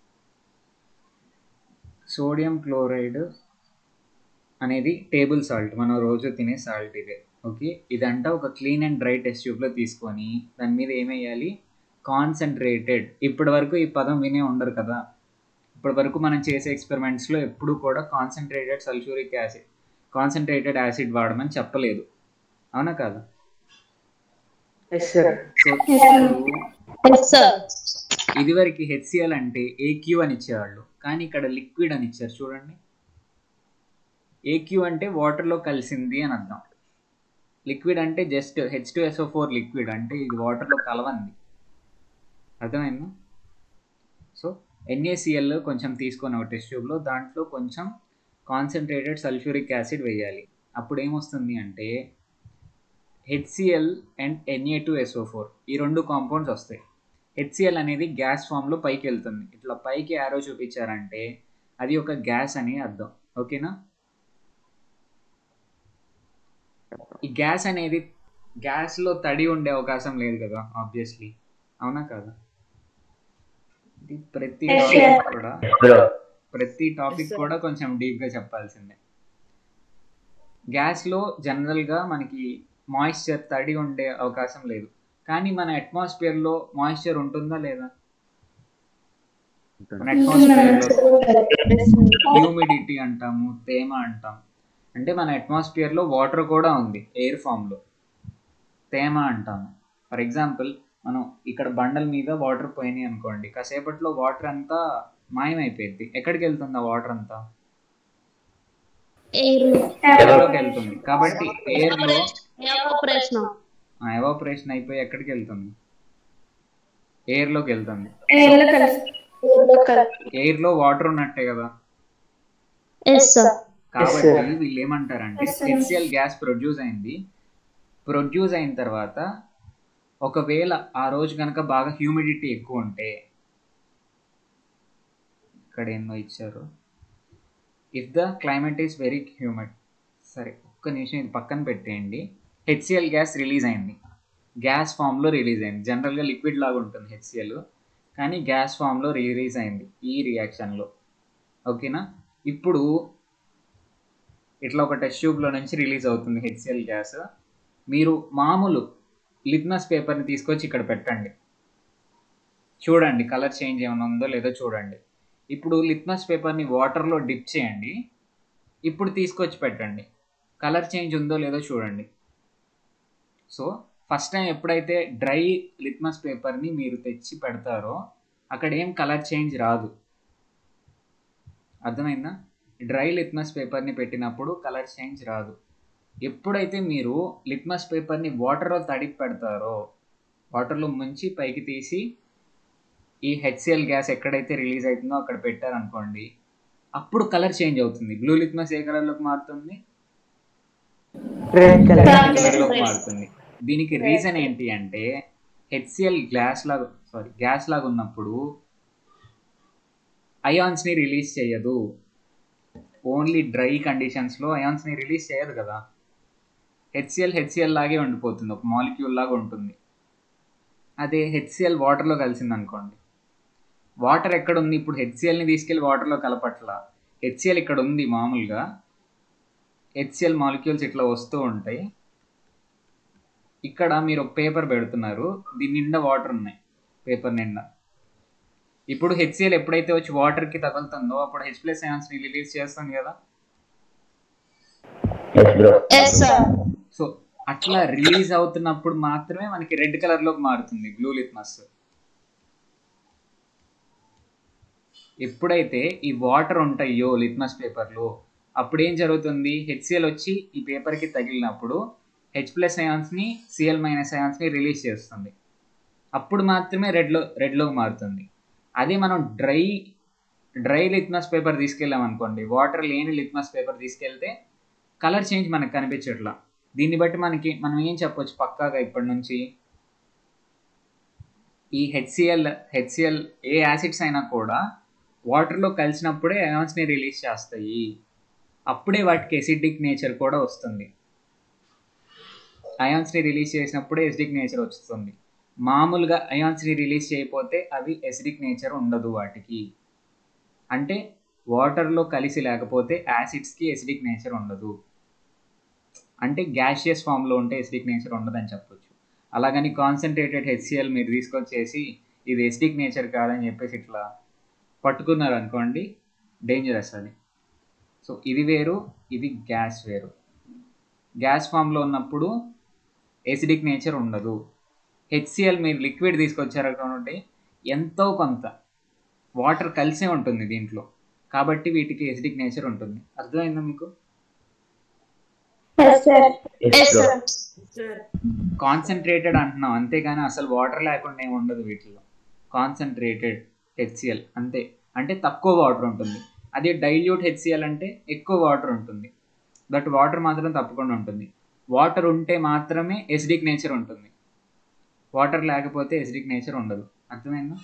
సోడియం క్లోరైడ్ అనేది టేబుల్ సాల్ట్ మనం రోజు తినే సాల్ట్ ఇదే ఓకే ఇదంతా ఒక క్లీన్ అండ్ డ్రై టెస్ట్ ట్యూబ్లో తీసుకొని దాని మీద ఏమేయాలి కాన్సన్ట్రేటెడ్ ఇప్పటి వరకు ఈ పదం వినే ఉండరు కదా ఇప్పటి వరకు మనం చేసే ఎక్స్పెరిమెంట్స్లో ఎప్పుడు కూడా concentrated sulphuric acid concentrated acid వాడమని చెప్పలేదు అవునా కాదా Yes, sir. సో ఇప్పుడు Yes, sir. ఇదివరకు హెచ్సిఎల్ అంటే ఏక్యూ అని ఇచ్చేవాళ్ళు కానీ ఇక్కడ లిక్విడ్ అని ఇచ్చారు చూడండి ఏక్యూ అంటే వాటర్లో కలిసింది అని అర్థం లిక్విడ్ అంటే just H two SO four liquid అంటే ఇది వాటర్లో కలవంది అర్థమైందా సో ఎన్ఏసిఎల్ కొంచెం తీసుకొని ఒక టెస్ట్ ట్యూబ్లో దాంట్లో కొంచెం కాన్సన్ట్రేటెడ్ సల్ఫ్యూరిక్ యాసిడ్ వేయాలి అప్పుడు ఏమొస్తుంది అంటే HCl and Na two SO four ఈ రెండు కాంపౌండ్స్ వస్తాయి హెచ్సిఎల్ అనేది గ్యాస్ ఫామ్లో పైకి వెళ్తుంది ఇట్లా పైకి యారో చూపించారంటే అది ఒక గ్యాస్ అని అర్థం ఓకేనా ఈ గ్యాస్ అనేది గ్యాస్లో తడి ఉండే అవకాశం లేదు కదా ఆబ్వియస్లీ అవునా కదా ఇది ప్రతి Yes, టాపిక్ కూడా Bro. ప్రతి టాపిక్ కూడా కొంచెం డీప్గా చెప్పాల్సిందే గ్యాస్లో జనరల్గా మనకి మాయిశ్చర్ తడి ఉండే అవకాశం లేదు కానీ మన అట్మాస్ఫియర్లో మాయిశ్చర్ ఉంటుందా లేదా మన అట్మాస్ఫియర్లో హ్యూమిడిటీ అంటాము తేమ అంటాం అంటే మన అట్మాస్ఫియర్లో వాటర్ కూడా ఉంది ఎయిర్ ఫామ్లో తేమ అంటాము ఫర్ ఎగ్జాంపుల్ మనం ఇక్కడ బండల మీద వాటర్ పోయినాయి అనుకోండి కాసేపట్లో వాటర్ అంతా మాయమైపోయింది ఎక్కడికి వెళ్తుంది ఆ వాటర్ అంతా Air. ఎయిర్లోకి వెళ్తుంది కాబట్టి ఎయిర్లో Evaporation. ఎవాపరేషన్ అయిపోయి ఎక్కడికి వెళ్తుంది ఎయిర్లోకి వెళ్తుంది ఎయిర్లో వాటర్ ఉన్నట్టే కదా Yes, sir. కాబట్టి వీళ్ళు ఏమంటారంటే హెచ్సిఎల్ గ్యాస్ ప్రొడ్యూస్ అయింది ప్రొడ్యూస్ అయిన తర్వాత ఒకవేళ ఆ రోజు కనుక బాగా హ్యూమిడిటీ ఎక్కువ ఉంటే ఇక్కడ ఎన్నో ఇచ్చారు if the climate is very humid సరే ఒక్క నిమిషం ఇది పక్కన పెట్టేయండి హెచ్సిఎల్ గ్యాస్ రిలీజ్ అయింది గ్యాస్ ఫామ్లో రిలీజ్ అయింది జనరల్గా లిక్విడ్ లాగా ఉంటుంది హెచ్సిఎల్ కానీ గ్యాస్ ఫామ్లో రిలీజ్ అయింది ఈ రియాక్షన్లో ఓకేనా ఇప్పుడు ఇట్లా ఒక టెస్ట్ ట్యూబ్లో నుంచి రిలీజ్ అవుతుంది హెచ్సిఎల్ గ్యాస్ మీరు మామూలు లిట్మస్ పేపర్ని తీసుకొచ్చి ఇక్కడ పెట్టండి చూడండి కలర్ చేంజ్ ఏమైనా ఉందో లేదో చూడండి ఇప్పుడు లిట్మస్ పేపర్ని వాటర్లో డిప్ చేయండి ఇప్పుడు తీసుకొచ్చి పెట్టండి కలర్ చేంజ్ ఉందో లేదో చూడండి సో ఫస్ట్ టైం ఎప్పుడైతే డ్రై లిట్మస్ పేపర్ని మీరు తెచ్చి పెడతారో అక్కడ ఏం కలర్ చేంజ్ రాదు అర్థమైందా డ్రై లిట్మస్ పేపర్ని పెట్టినప్పుడు కలర్ చేంజ్ రాదు ఎప్పుడైతే మీరు లిట్మస్ పేపర్ని వాటర్లో తడిపి పెడతారో వాటర్లో ముంచి పైకి తీసి ఈ హెచ్సిఎల్ గ్యాస్ ఎక్కడైతే రిలీజ్ అవుతుందో అక్కడ పెట్టారనుకోండి అప్పుడు కలర్ చేంజ్ అవుతుంది బ్లూ లిట్మస్ ఏ కలర్లోకి మారుతుంది రెడ్ కలర్ కలర్లోకి మారుతుంది దీనికి రీజన్ ఏంటి అంటే హెచ్సిఎల్ గ్లాస్ లాగా సారీ గ్యాస్ లాగా ఉన్నప్పుడు అయాన్స్ని రిలీజ్ చేయదు ఓన్లీ డ్రై కండిషన్స్లో అయాన్స్ని రిలీజ్ చేయదు కదా హెచ్సిఎల్ హెచ్సిఎల్ లాగే ఉండిపోతుంది ఒక మాలిక్యూల్ లాగా ఉంటుంది అదే హెచ్సిఎల్ వాటర్లో కలిసింది అనుకోండి వాటర్ ఎక్కడ ఉంది ఇప్పుడు హెచ్సిఎల్ని తీసుకెళ్ళి వాటర్లో కలపట్లా హెచ్సిఎల్ ఇక్కడ ఉంది మామూలుగా హెచ్సిఎల్ మాలిక్యూల్స్ ఇట్లా వస్తూ ఉంటాయి ఇక్కడ మీరు ఒక పేపర్ పెడుతున్నారు దీని నిండా వాటర్ ఉన్నాయి పేపర్ నిండా ఇప్పుడు హెచ్సిఎల్ ఎప్పుడైతే వచ్చి వాటర్కి తగులుతుందో అప్పుడు హెచ్ ప్లస్ అయాన్స్ని రిలీజ్ చేస్తుంది కదా yes bro yes sir so అట్లా రిలీజ్ అవుతున్నప్పుడు మాత్రమే మనకి రెడ్ కలర్లోకి మారుతుంది బ్లూ లిట్మస్ ఎప్పుడైతే ఈ వాటర్ ఉంటాయో లిట్మస్ పేపర్లో అప్పుడు ఏం జరుగుతుంది హెచ్సిఎల్ వచ్చి ఈ పేపర్కి తగిలినప్పుడు హెచ్ ప్లస్ అయాన్స్ని సిఎల్ మైనస్ అయాన్స్ని రిలీజ్ చేస్తుంది అప్పుడు మాత్రమే రెడ్లో రెడ్లోకి మారుతుంది అదే మనం డ్రై డ్రై లిట్మస్ పేపర్ తీసుకెళ్ళాం అనుకోండి వాటర్ లేని లిట్మస్ పేపర్ తీసుకెళ్తే కలర్ చేంజ్ మనకు కనిపించట్లా దీన్ని బట్టి మనకి మనం ఏం చెప్పొచ్చు పక్కాగా ఇప్పటి నుంచి ఈ హెచ్సిఎల్ హెచ్సిఎల్ ఏ యాసిడ్స్ అయినా కూడా వాటర్లో కలిసినప్పుడే అయాన్స్ని రిలీజ్ చేస్తాయి అప్పుడే వాటికి ఎసిడిక్ నేచర్ కూడా వస్తుంది అయాన్స్ని రిలీజ్ చేసినప్పుడే ఎసిడిక్ నేచర్ వస్తుంది మామూలుగా అయాన్స్ని రిలీజ్ చేయకపోతే అవి ఎసిడిక్ నేచర్ ఉండదు వాటికి అంటే వాటర్లో కలిసి లేకపోతే యాసిడ్స్కి ఎసిడిక్ నేచర్ ఉండదు అంటే గ్యాషియస్ ఫామ్లో ఉంటే ఎసిడిక్ నేచర్ ఉండదని చెప్పొచ్చు అలాగని కాన్సన్ట్రేటెడ్ హెచ్సిఎల్ మీరు తీసుకొచ్చేసి ఇది ఎసిడిక్ నేచర్ కాదని చెప్పేసి ఇట్లా పట్టుకున్నారు అనుకోండి డేంజరస్ అది సో ఇది వేరు ఇది గ్యాస్ వేరు గ్యాస్ ఫామ్లో ఉన్నప్పుడు ఎసిడిక్ నేచర్ ఉండదు హెచ్సిఎల్ మీరు లిక్విడ్ తీసుకొచ్చారు అనుకోండి ఎంతో కొంత వాటర్ కలిసే ఉంటుంది దీంట్లో కాబట్టి వీటికి ఎసిడిక్ నేచర్ ఉంటుంది అర్థమైందా మీకు yes sir yes yes bro sir concentrated అంటున్నాం అంతేగాని అసలు వాటర్ లేకుండా ఏమి ఉండదు వీటిలో కాన్సన్ట్రేటెడ్ హెచ్సిఎల్ అంతే అంటే తక్కువ వాటర్ ఉంటుంది అదే డైల్యూట్ హెచ్సిఎల్ అంటే ఎక్కువ వాటర్ ఉంటుంది బట్ వాటర్ మాత్రం తప్పకుండా ఉంటుంది వాటర్ ఉంటే మాత్రమే ఎసిడిక్ నేచర్ ఉంటుంది వాటర్ లేకపోతే ఎసిడిక్ నేచర్ ఉండదు అర్థమైందా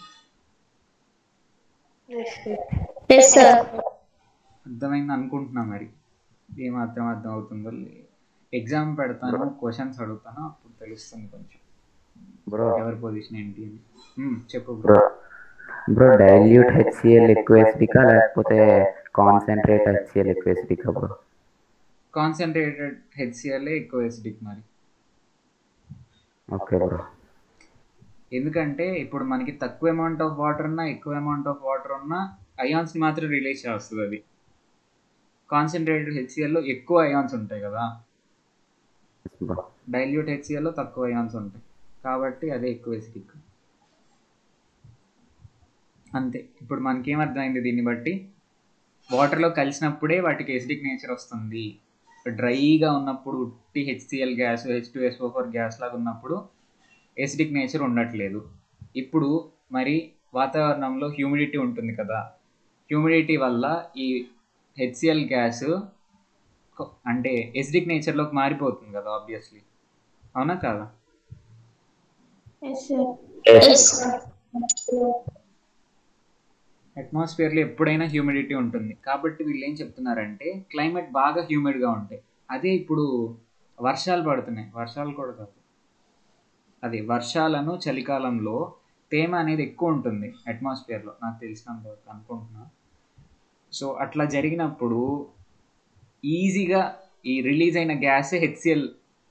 ఎస్ సార్ అర్థమైంది అనుకుంటున్నా మరి ఏమాత్రం అర్థం అవుతుందో ఎగ్జామ్ పెడతాను క్వశ్చన్స్ అడుగుతాను అప్పుడు తెలుస్తుంది కొంచెం బ్రో ఎవరి పొజిషన్ ఏంటి అని మ్మ్, చెప్పు బ్రో బ్రో డైల్యూట్ హెచ్సిఎల్ ఎక్కువ ఎసిడికా లేకపోతే కాన్సన్ట్రేట్ హెచ్సిఎల్ ఎక్కువ ఎసిడికా బ్రో కాన్సన్ట్రేటెడ్ హెచ్సిఎల్ ఎక్కువ ఎసిడిక్ మరి ఓకే బ్రో ఎందుకంటే ఇప్పుడు మనకి తక్కువ అమౌంట్ ఆఫ్ వాటర్ ఉన్నా ఎక్కువ అమౌంట్ ఆఫ్ వాటర్ ఉన్నా అయాన్స్ మాత్రం రిలీజ్ చేస్తుంది అది కాన్సన్ట్రేటెడ్ హెచ్సిఎల్లో ఎక్కువ అయాన్స్ ఉంటాయి కదా బ్రో డైల్యూట్ హెచ్సిఎల్లో తక్కువ అయాన్స్ ఉంటాయి కాబట్టి అదే ఎక్కువ ఎసిడిక్ అంతే ఇప్పుడు మనకేం అర్థమైంది దీన్ని బట్టి వాటర్లో కలిసినప్పుడే వాటికి ఎసిడిక్ నేచర్ వస్తుంది డ్రైగా ఉన్నప్పుడు ఉట్టి HCl gas H two S O four gas లాగా ఉన్నప్పుడు ఎసిడిక్ నేచర్ ఉండట్లేదు ఇప్పుడు మరి వాతావరణంలో హ్యూమిడిటీ ఉంటుంది కదా హ్యూమిడిటీ వల్ల ఈ హెచ్సిఎల్ గ్యాస్ అంటే ఎసిడిక్ నేచర్లోకి మారిపోతుంది కదా ఆబ్వియస్లీ అవునా కాదా ఎస్ సార్ ఎస్ సార్ అట్మాస్ఫియర్లో ఎప్పుడైనా హ్యూమిడిటీ ఉంటుంది కాబట్టి వీళ్ళు ఏం చెప్తున్నారంటే క్లైమేట్ బాగా హ్యూమిడ్గా ఉంటాయి అదే ఇప్పుడు వర్షాలు పడుతున్నాయి వర్షాలు కూడా కాదు అది వర్షాలను చలికాలంలో తేమ అనేది ఎక్కువ ఉంటుంది అట్మాస్ఫియర్లో నాకు తెలిసినంత వరకు అనుకుంటున్నా సో అట్లా జరిగినప్పుడు ఈజీగా ఈ రిలీజ్ అయిన గ్యాస్ హెచ్సిఎల్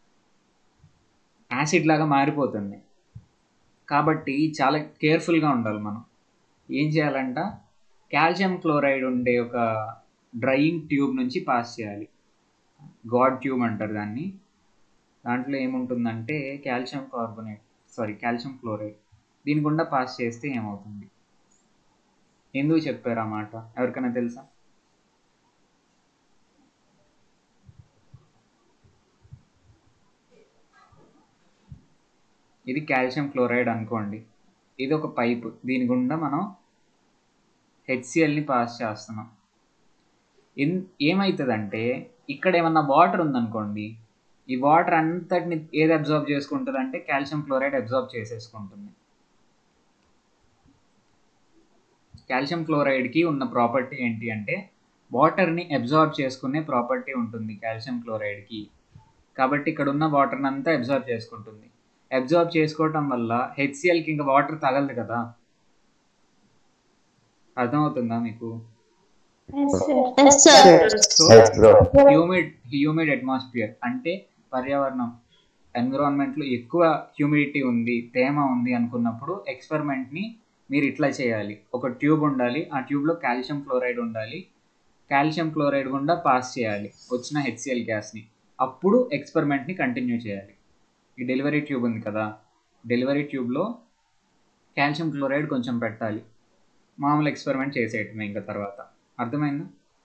యాసిడ్ లాగా మారిపోతుంది కాబట్టి చాలా కేర్ఫుల్గా ఉండాలి మనం ఏం చేయాలంట కాల్షియం క్లోరైడ్ ఉండే ఒక డ్రైయింగ్ ట్యూబ్ నుంచి పాస్ చేయాలి గాడ్ ట్యూబ్ అంటారు దాన్ని దాంట్లో ఏముంటుందంటే calcium carbonate sorry calcium chloride దీని గుండా పాస్ చేస్తే ఏమవుతుంది ఎందుకు చెప్పారు ఆ మాట ఎవరికైనా తెలుసా ఇది కాల్షియం క్లోరైడ్ అనుకోండి ఇది ఒక పైప్ దీని గుండా మనం హెచ్సిఎల్ని పాస్ చేస్తున్నాం ఎన్ ఏమవుతుందంటే ఇక్కడ ఏమన్నా వాటర్ ఉందనుకోండి ఈ వాటర్ అంతటిని ఏది అబ్జార్బ్ చేసుకుంటుంది అంటే కాల్షియం క్లోరైడ్ అబ్జార్బ్ చేసేసుకుంటుంది కాల్షియం క్లోరైడ్కి ఉన్న ప్రాపర్టీ ఏంటి అంటే వాటర్ని అబ్జార్బ్ చేసుకునే ప్రాపర్టీ ఉంటుంది కాల్షియం క్లోరైడ్కి కాబట్టి ఇక్కడ ఉన్న వాటర్ని అంతా అబ్జార్బ్ చేసుకుంటుంది అబ్జార్బ్ చేసుకోవటం వల్ల హెచ్సిఎల్కి ఇంకా వాటర్ తగలదు కదా అర్థమవుతుందా మీకు Yes, sir. So yes bro humid humid atmosphere అంటే పర్యావరణం ఎన్విరాన్మెంట్లో ఎక్కువ హ్యూమిడిటీ ఉంది తేమ ఉంది అనుకున్నప్పుడు ఎక్స్పెరిమెంట్ని మీరు ఇట్లా చేయాలి ఒక ట్యూబ్ ఉండాలి ఆ ట్యూబ్లో కాల్షియం క్లోరైడ్ ఉండాలి కాల్షియం క్లోరైడ్ గుండా పాస్ చేయాలి వచ్చిన హెచ్సిఎల్ గ్యాస్ని అప్పుడు ఎక్స్పెరిమెంట్ని కంటిన్యూ చేయాలి ఈ డెలివరీ ట్యూబ్ ఉంది కదా డెలివరీ ట్యూబ్లో కాల్షియం క్లోరైడ్ కొంచెం పెట్టాలి మామూలు ఎక్స్పెరిమెంట్ చేసేయటమే ఇంకా తర్వాత అర్థమైందా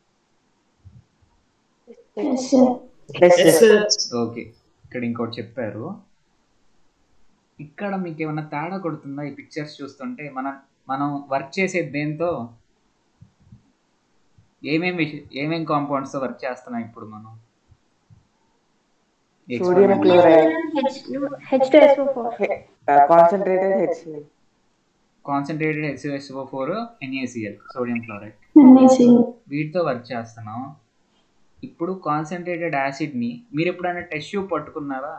Yes, sir. Yes, sir. Okay ఇక్కడ ఇంకోటి చెప్పారు ఇక్కడ మీకు ఏమైనా తేడా కొడుతుందా ఈ పిక్చర్స్ చూస్తుంటే మనం మనం వర్క్ చేసేది దేంతో ఏమేం విష- ఏమేం కాంపౌండ్స్తో వర్క్ చేస్తున్నాం ఇప్పుడు మనం Sodium chloride. H2SO4. Concentrated HCl concentrated HSO four NaCl sodium chloride Amazing. వీటితో వర్క్ చేస్తున్నాం ఇప్పుడు కాన్సన్ట్రేటెడ్ యాసిడ్ని మీరు ఎప్పుడైనా టెస్ట్ ట్యూబ్ పట్టుకున్నారా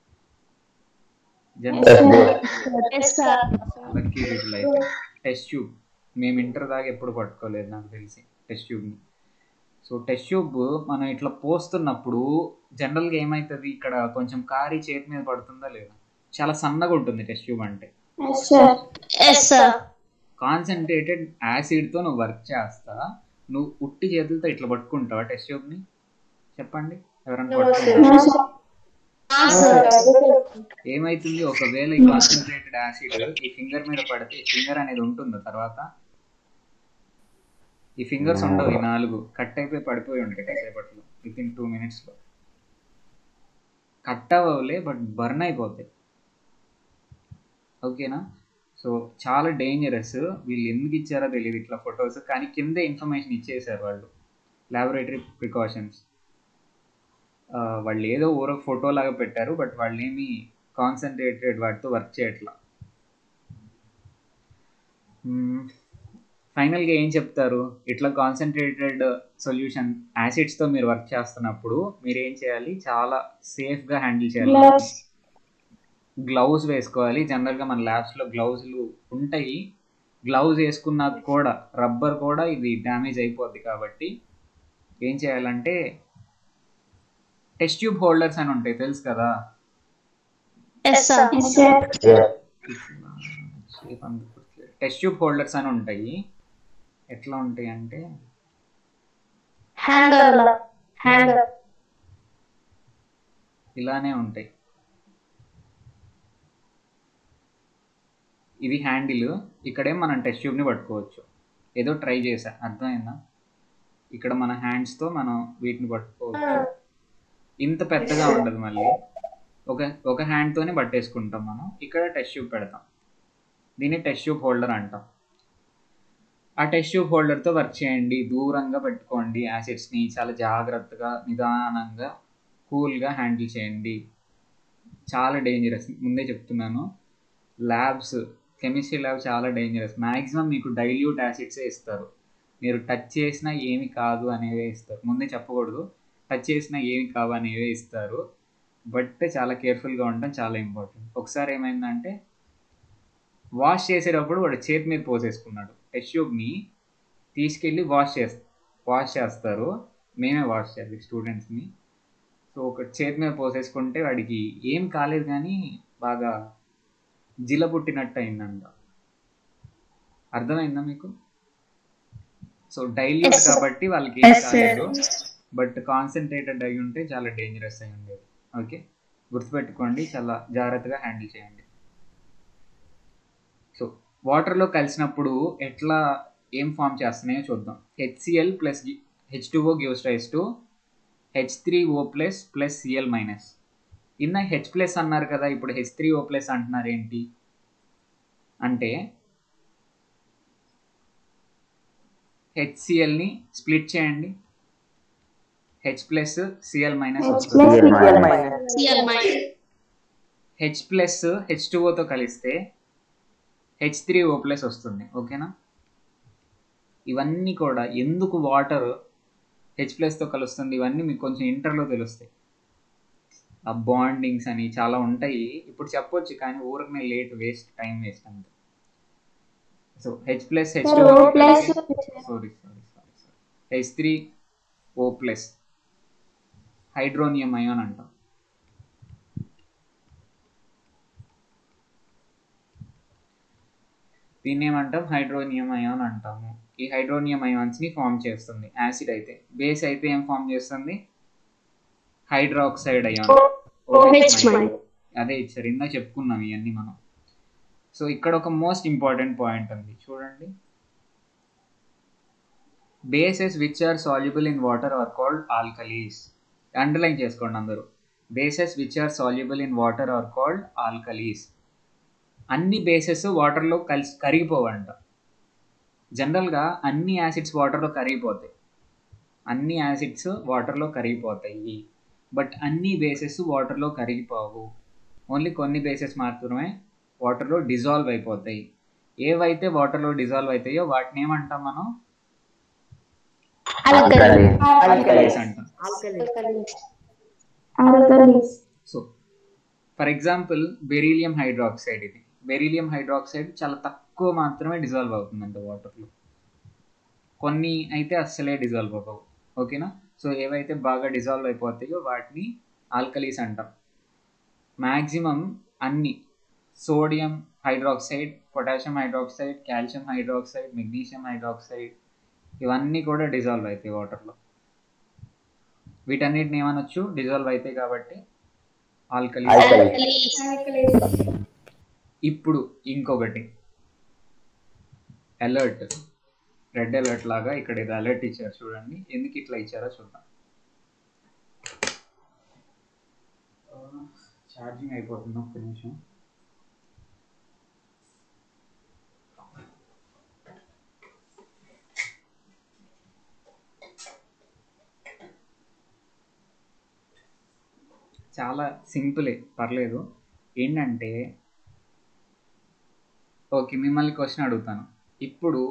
general Yes, sir. Lucky people అయితే టెస్ట్ ట్యూబ్ మేము ఇంటర్ దాకా ఎప్పుడు పట్టుకోలేదు నాకు తెలిసి టెస్ట్ ట్యూబ్ని సో టెస్ట్ ట్యూబ్ మనం ఇట్లా పోస్తున్నప్పుడు జనరల్గా ఏమవుతుంది ఇక్కడ కొంచెం కారి చేతి మీద పడుతుందా లేదా చాలా సన్నగా ఉంటుంది టెస్ట్ ట్యూబ్ అంటే Yes, sir. Yes, sir. Concentrated యాసిడ్తో నువ్వు వర్క్ చేస్తా నువ్వు ఉట్టి చేతులతో ఇట్లా పట్టుకుంటావా టెస్ట్ ట్యూబ్ని చెప్పండి ఎవరన్నా పట్టుకుంటారా? No, sir. No, sir. ఏమైతుంది ఒకవేళ ఈ కాన్సన్ట్రేటెడ్ యాసిడ్ ఈ ఫింగర్ మీద పడితే ఈ ఫింగర్ అనేది ఉంటుందా తర్వాత ఈ ఫింగర్స్ ఉండవు ఈ నాలుగు కట్ అయిపోయి పడిపోయి ఉంటాయి కాసేపట్లో విత్ ఇన్ టూ మినిట్స్లో కట్ అవ్వలే బట్ బర్న్ అయిపోతాయి ఓకేనా సో చాలా డేంజరస్ వీళ్ళు ఎందుకు ఇచ్చారో తెలియదు ఇట్లా ఫొటోస్ కానీ కింద ఇన్ఫర్మేషన్ ఇచ్చేసారు వాళ్ళు ల్యాబొరేటరీ ప్రికాషన్స్ వాళ్ళు ఏదో ఊరో ఫోటో లాగా పెట్టారు బట్ వాళ్ళు ఏమి కాన్సన్ట్రేటెడ్ వాటితో వర్క్ చేయట్లా ఫైనల్గా ఏం చెప్తారు ఇట్లా కాన్సన్ట్రేటెడ్ సొల్యూషన్ యాసిడ్స్తో మీరు వర్క్ చేస్తున్నప్పుడు మీరు ఏం చేయాలి చాలా సేఫ్గా హ్యాండిల్ చేయాలి Gloves. గ్లౌజ్ వేసుకోవాలి జనరల్గా మన ల్యాబ్స్లో గ్లౌజులు ఉంటాయి గ్లౌజ్ వేసుకున్నాక కూడా రబ్బర్ కూడా ఇది డ్యామేజ్ అయిపోద్ది కాబట్టి ఏం చేయాలంటే టెస్ట్ ట్యూబ్ హోల్డర్స్ అని ఉంటాయి తెలుసు కదా Yes, sir. Yes, sir. Test tube holders అని ఉంటాయి ఎట్లా ఉంటాయి అంటే Hanger. la. Hanger. ఇలానే ఉంటాయి ఇది హ్యాండిల్ ఇక్కడే మనం టెస్ట్ ట్యూబ్ని పట్టుకోవచ్చు ఏదో ట్రై చేసా అర్థమైందా ఇక్కడ మన హ్యాండ్స్తో మనం వీటిని పట్టుకోవచ్చు ఇంత పెద్దగా ఉండదు మళ్ళీ ఒక ఒక హ్యాండ్తోనే పట్టేసుకుంటాం మనం ఇక్కడ టెస్ట్ ట్యూబ్ పెడతాం దీన్ని టెస్ట్ ట్యూబ్ హోల్డర్ అంటాం ఆ టెస్ట్ ట్యూబ్ హోల్డర్తో వర్క్ చేయండి దూరంగా పెట్టుకోండి యాసిడ్స్ని చాలా జాగ్రత్తగా నిదానంగా కూల్గా హ్యాండిల్ చేయండి చాలా డేంజరస్ ముందే చెప్తున్నాను ల్యాబ్స్ కెమిస్ట్రీ ల్యాబ్ చాలా డేంజరస్ మ్యాక్సిమం మీకు డైల్యూట్ యాసిడ్సే ఇస్తారు మీరు టచ్ చేసినా ఏమి కాదు అనేవే ఇస్తారు ముందే చెప్పకూడదు టచ్ చేసినా ఏమి కావు అనేవే ఇస్తారు బట్ చాలా కేర్ఫుల్గా ఉండడం చాలా ఇంపార్టెంట్ ఒకసారి ఏమైందంటే వాష్ చేసేటప్పుడు వాడు చేతి మీద పోసేసుకున్నాడు టెస్ట్ ట్యూబ్ని తీసుకెళ్ళి వాష్ చేస్త వాష్ చేస్తారు మేమే వాష్ చేయాలి స్టూడెంట్స్ని సో ఒక చేతి మీద పోసేసుకుంటే వాడికి ఏం కాలేదు కానీ బాగా జిల పుట్టినట్టు అయిందంట అర్థమైందా మీకు సో డైల్యూట్ Yes, sir. కాబట్టి వాళ్ళకి ఏం Yes, sir. కాలేదు బట్ కాన్సన్ట్రేటెడ్ అయి ఉంటే చాలా డేంజరస్ అయి ఉండేది ఓకే గుర్తుపెట్టుకోండి చాలా జాగ్రత్తగా హ్యాండిల్ చేయండి సో వాటర్లో కలిసినప్పుడు ఎట్లా ఏం ఫామ్ చేస్తున్నాయో చూద్దాం HCl plus H two O gives rise to H three O plus plus Cl minus ఇన్న హెచ్ ప్లస్ అన్నారు కదా ఇప్పుడు హెచ్ త్రీ ఓ ప్లస్ అంటున్నారు ఏంటి అంటే హెచ్సిఎల్ని స్ప్లిట్ చేయండి H plus Cl minus H వస్తుంది plus Cl Cl minus. minus. Cl minus. H plus H two ఓతో కలిస్తే హెచ్ త్రీ ఓ ప్లస్ వస్తుంది ఓకేనా ఇవన్నీ కూడా ఎందుకు వాటర్ హెచ్ ప్లస్తో కలుస్తుంది ఇవన్నీ మీకు కొంచెం ఇంటర్లో తెలుస్తాయి ఆ బాండింగ్స్ అని చాలా ఉంటాయి ఇప్పుడు చెప్పొచ్చు కానీ ఊరికి లేట్ వేస్ట్ టైం వేస్ట్ అంతే so H plus H two O plus. Sorry sorry sorry sorry H three O plus hydronium ion అంటాం దీన్ని ఏమంటాం హైడ్రోనియం అయాన్ అంటాము ఈ హైడ్రోనియం అయాన్స్ని ఫామ్ చేస్తుంది యాసిడ్ అయితే బేస్ అయితే ఏం ఫామ్ చేస్తుంది హైడ్రాక్సైడ్ అయాన్ OH minus. అదే ఇచ్చారు ఇందా చెప్పుకున్నాం ఇవన్నీ మనం సో ఇక్కడ ఒక మోస్ట్ ఇంపార్టెంట్ పాయింట్ ఉంది చూడండి bases which are soluble in water are called alkalis underline చేసుకోండి అందరూ bases which are soluble in water are called alkalis అన్ని బేసెస్ వాటర్లో కలిసి కరిగిపోవంట జనరల్గా అన్ని యాసిడ్స్ వాటర్లో కరిగిపోతాయి అన్ని యాసిడ్స్ వాటర్లో కరిగిపోతాయి బట్ అన్ని బేసెస్ వాటర్లో కరిగిపోవు ఓన్లీ కొన్ని బేసెస్ మాత్రమే వాటర్లో డిజాల్వ్ అయిపోతాయి ఏవైతే వాటర్లో డిజాల్వ్ అవుతాయో వాటిని ఏమంటాం మనం Alkali. ఆల్కలీస్ అంటాం Alkalis. So for example beryllium hydroxide ఇది బెరీలియం హైడ్రాక్సైడ్ చాలా తక్కువ మాత్రమే డిజాల్వ్ అవుతుందంట వాటర్లో కొన్ని అయితే అస్సలే డిజాల్వ్ అవ్వవు ఓకేనా సో ఏవైతే బాగా డిజాల్వ్ అయిపోతాయో వాటిని ఆల్కలీస్ అంటాం మ్యాక్సిమం అన్ని sodium hydroxide potassium hydroxide calcium hydroxide magnesium hydroxide ఇవన్నీ కూడా డిజాల్వ్ అవుతాయి వాటర్లో వీటన్నిటిని ఏమనొచ్చు డిజాల్వ్ అవుతాయి కాబట్టి ఆల్కలీ Alkali. Alkalis. ఇప్పుడు ఇంకొకటి అలర్ట్ రెడ్ అలర్ట్ లాగా ఇక్కడ ఇది అలర్ట్ ఇచ్చారు చూడండి ఎందుకు ఇట్లా ఇచ్చారో చూద్దాం ఛార్జింగ్ అయిపోతుంది ఒక్క నిమిషం చాలా సింపులే పర్లేదు ఏంటంటే ఓకే మిమ్మల్ని క్వశ్చన్ అడుగుతాను ఇప్పుడు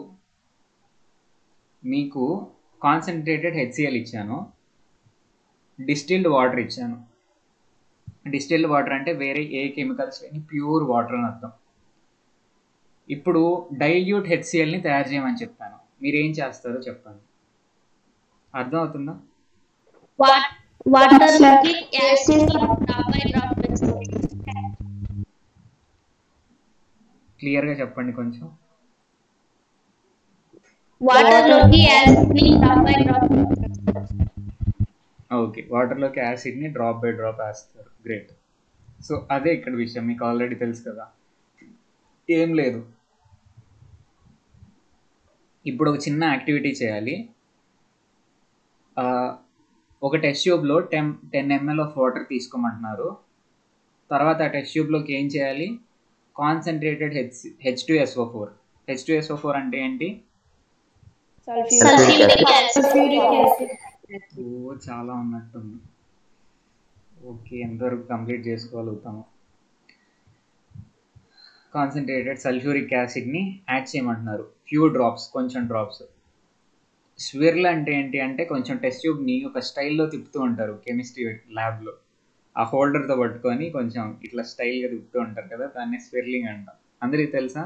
మీకు కాన్సన్ట్రేటెడ్ హెచ్సిఎల్ ఇచ్చాను డిస్టిల్డ్ వాటర్ ఇచ్చాను డిస్టిల్డ్ వాటర్ అంటే వేరే ఏ కెమికల్స్ లేని ప్యూర్ వాటర్ అని అర్థం ఇప్పుడు డైల్యూట్ హెచ్సిఎల్ని తయారు చేయమని చెప్పాను మీరు ఏం చేస్తారో చెప్పండి అర్థం అవుతుందా వాటర్ లోకి యాసిడ్ డ్రాప్ బై డ్రాప్ వేస్తాం క్లియర్గా చెప్పండి కొంచెం వాటర్ లోకి యాసిడ్ ని డ్రాప్ బై డ్రాప్ ఓకే వాటర్లోకి యాసిడ్ని డ్రాప్ బై డ్రాప్ వేస్తారు గ్రేట్ సో అదే ఇక్కడ విషయం మీకు ఆల్రెడీ తెలుసు కదా ఏం లేదు ఇప్పుడు ఒక చిన్న యాక్టివిటీ చేయాలి ఆ, ఒక టెస్ట్ ట్యూబ్లో ten ten ml of water తీసుకోమంటున్నారు తర్వాత ఆ టెస్ట్ ట్యూబ్లోకి ఏం చేయాలి concentrated H H two S O four H two S O four అంటే ఏంటి సల్ఫ్యూరిక్ యాసిడ్ ఓ చాలా ఉన్నట్టుంది ఓకే ఎంతవరకు కంప్లీట్ చేసుకోగలుగుతాము కాన్సన్ట్రేటెడ్ సల్ఫ్యూరిక్ యాసిడ్ని యాడ్ చేయమంటున్నారు ఫ్యూ డ్రాప్స్ కొంచెం డ్రాప్స్ స్విర్ల్ అంటే ఏంటి అంటే కొంచెం టెస్ట్ ట్యూబ్ని ఒక స్టైల్లో తిప్పుతూ ఉంటారు కెమిస్ట్రీ ల్యాబ్లో ఆ హోల్డర్తో పట్టుకొని కొంచెం ఇట్లా స్టైల్గా తిప్పుతూ ఉంటారు కదా దాన్ని స్విర్లింగ్ అంటాం అందరికి తెలుసా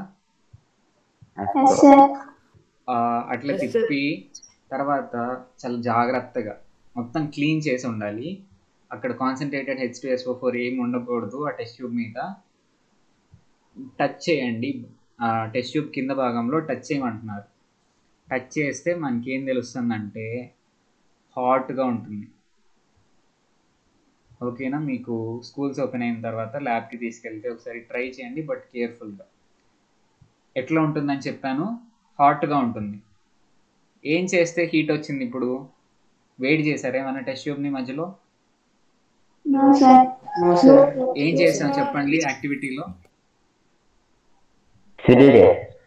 ఆ, అట్లా తిప్పి తర్వాత చాలా జాగ్రత్తగా మొత్తం క్లీన్ చేసి ఉండాలి అక్కడ concentrated H two SO four ఏమి ఉండకూడదు ఆ టెస్ట్ ట్యూబ్ మీద టచ్ చేయండి ఆ టెస్ట్ ట్యూబ్ కింద భాగంలో టచ్ చేయమంటున్నారు టచ్ చేస్తే మనకి ఏం తెలుస్తుందంటే హాట్గా ఉంటుంది ఓకేనా మీకు స్కూల్స్ ఓపెన్ అయిన తర్వాత ల్యాబ్కి తీసుకెళ్తే ఒకసారి ట్రై చేయండి బట్ కేర్ఫుల్గా ఎట్లా ఉంటుందని చెప్పాను హాట్గా ఉంటుంది ఏం చేస్తే హీట్ వచ్చింది ఇప్పుడు వేడి చేశారా ఏమన్నా టెస్ట్ ట్యూబ్ని మధ్యలో నో సార్ ఏం చేసాం చెప్పండి యాక్టివిటీలో సిరిడే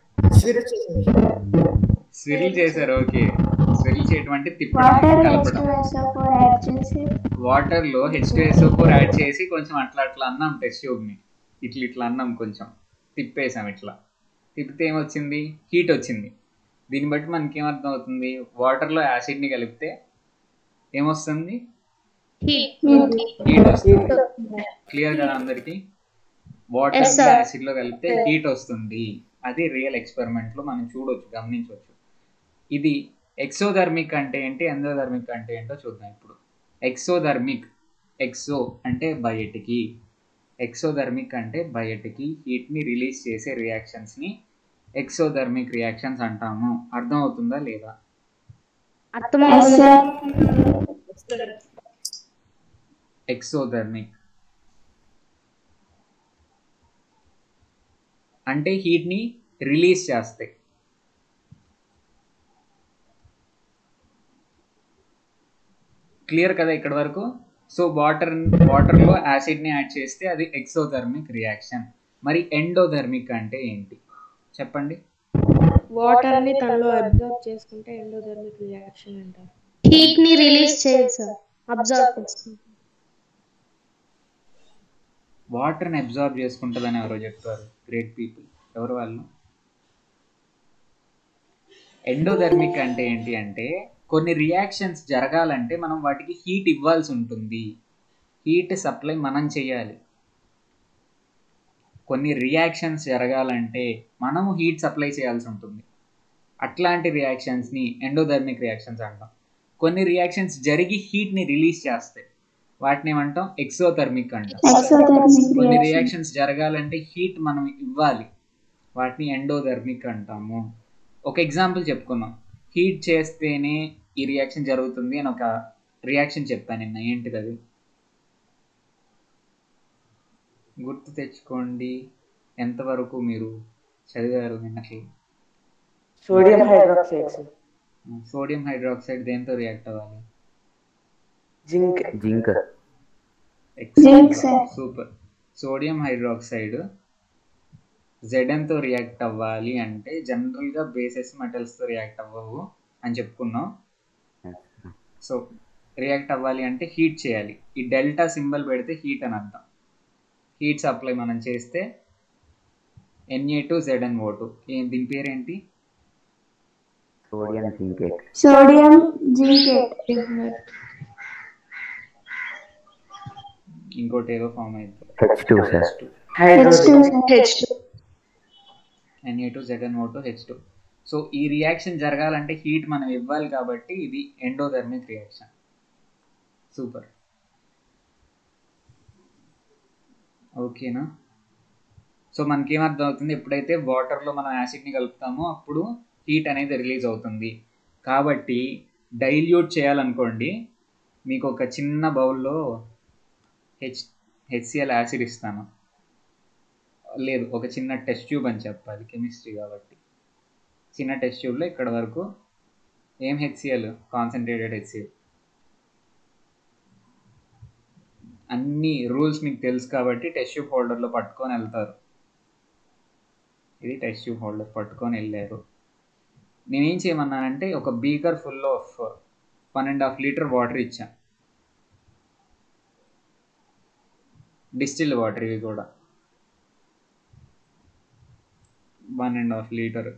స్విరిల్ చేశారు ఓకే స్విరిల్ చేయడం అంటే తిప్పడం కలపడం వాటర్ లో H two SO four add చేసి కొంచెం అట్లా అట్లా అన్నాం టెస్ట్ ట్యూబ్ ని ఇట్లా ఇట్లా అన్నాం కొంచెం తిప్పేసాం ఇట్లా తిప్పితే ఏమొచ్చింది హీట్ వచ్చింది దీన్ని బట్టి మనకి ఏమర్థం అవుతుంది వాటర్ లో యాసిడ్ ని కలిపితే ఏమొస్తుంది Heat. హీట్ వస్తుంది క్లియర్ కదా అందరికి వాటర్ Yes, sir. యాసిడ్ లో కలిపితే హీట్ వస్తుంది అది రియల్ ఎక్స్పెరిమెంట్ లో మనం చూడొచ్చు గమనించవచ్చు ఇది ఎక్సోధర్మిక్ అంటే ఏంటి ఎండోధర్మిక్ అంటే ఏంటో చూద్దాం ఇప్పుడు ఎక్సోధర్మిక్ ఎక్సో అంటే బయటికి ఎక్సోధర్మిక్ అంటే బయటికి హీట్ ని రిలీజ్ చేసే రియాక్షన్స్ ని ఎక్సోధర్మిక్ రియాక్షన్స్ అంటాము అర్థం అవుతుందా లేదా ఎక్సోధర్మిక్ అంటే హీట్ని రిలీజ్ చేస్తాయి క్లియర్ కదా ఇక్కడ వరకు సో వాటర్ వాటర్లో యాసిడ్ని యాడ్ చేస్తే అది ఎక్సోథర్మిక్ రియాక్షన్ మరి ఎండోథర్మిక్ అంటే ఏంటి చెప్పండి వాటర్ ని తనలో అబ్జర్వ్ చేసుకుంటే ఎండోథర్మిక్ రియాక్షన్ అంటారు హీట్ ని రిలీజ్ చేయదు సార్ అబ్జర్వ్ చేసుకుంటాం వాటర్ని అబ్జార్బ్ చేసుకుంటుందని ఎవరో చెప్తారు గ్రేట్ పీపుల్ ఎవరు వాళ్ళు ఎండోధర్మిక్ అంటే ఏంటి అంటే కొన్ని రియాక్షన్స్ జరగాలంటే మనం వాటికి హీట్ ఇవ్వాల్సి ఉంటుంది హీట్ సప్లై మనం చేయాలి కొన్ని రియాక్షన్స్ జరగాలంటే మనము హీట్ సప్లై చేయాల్సి ఉంటుంది అట్లాంటి రియాక్షన్స్ని ఎండోధర్మిక్ రియాక్షన్స్ అంటాం కొన్ని రియాక్షన్స్ జరిగి హీట్ని రిలీజ్ చేస్తాయి వాటిని ఏమంటాం ఎక్సోథర్మిక్ అంటాం కొన్ని రియాక్షన్స్ జరగాలంటే హీట్ మనం ఇవ్వాలి వాటిని ఎండోధర్మిక్ అంటాము ఒక ఎగ్జాంపుల్ చెప్పుకున్నాం హీట్ చేస్తేనే ఈ రియాక్షన్ జరుగుతుంది అని ఒక రియాక్షన్ చెప్పాను నిన్న ఏంటిది అది గుర్తు తెచ్చుకోండి ఎంతవరకు మీరు చదివారు నిన్నకి sodium hydroxide sir sodium hydroxide దేంతో రియాక్ట్ అవ్వాలి zinc zinc super sodium hydroxide ZN తో రియాక్ట్ అవ్వాలి అంటే జనరల్గా బేసెస్ మెటల్స్తో రియాక్ట్ అవ్వవు అని చెప్పుకున్నాం సో రియాక్ట్ అవ్వాలి అంటే హీట్ చేయాలి ఈ డెల్టా సింబల్ పెడితే హీట్ అని అర్థం హీట్ సప్లై మనం చేస్తే ఎన్ఏ టు జెడ్ఎన్ ఓటు దీని పేరేంటి సోడియం జింకేట్ సోడియం జింకేట్ ఇంకోటి ఏదో ఫామ్ అయింది H two sir hydrogen H Na two Zn O two H two so ఈ రియాక్షన్ జరగాలంటే హీట్ మనం ఇవ్వాలి కాబట్టి ఇది ఎండోథర్మిక్ రియాక్షన్ సూపర్ ఓకేనా సో మనకేం అర్థం అవుతుంది ఎప్పుడైతే వాటర్లో మనం యాసిడ్ని కలుపుతామో అప్పుడు హీట్ అనేది రిలీజ్ అవుతుంది కాబట్టి డైల్యూట్ చేయాలనుకోండి మీకు ఒక చిన్న బౌల్లో హెచ్ హెచ్సిఎల్ యాసిడ్ ఇస్తాను లేదు ఒక చిన్న టెస్ట్ ట్యూబ్ అని చెప్పాలి కెమిస్ట్రీ కాబట్టి చిన్న టెస్ట్ ట్యూబ్లో ఇక్కడ వరకు ఏం హెచ్సిఎల్ కాన్సన్ట్రేటెడ్ హెచ్సిఎల్ అన్ని రూల్స్ మీకు తెలుసు కాబట్టి టెస్ట్ ట్యూబ్ హోల్డర్లో పట్టుకొని వెళ్తారు ఇది టెస్ట్ ట్యూబ్ హోల్డర్ పట్టుకొని వెళ్ళారు నేనేం చేయమన్నానంటే ఒక beaker full of one and half litre water ఇచ్చా డిస్టిల్ వాటర్ ఇవి కూడా one and half litre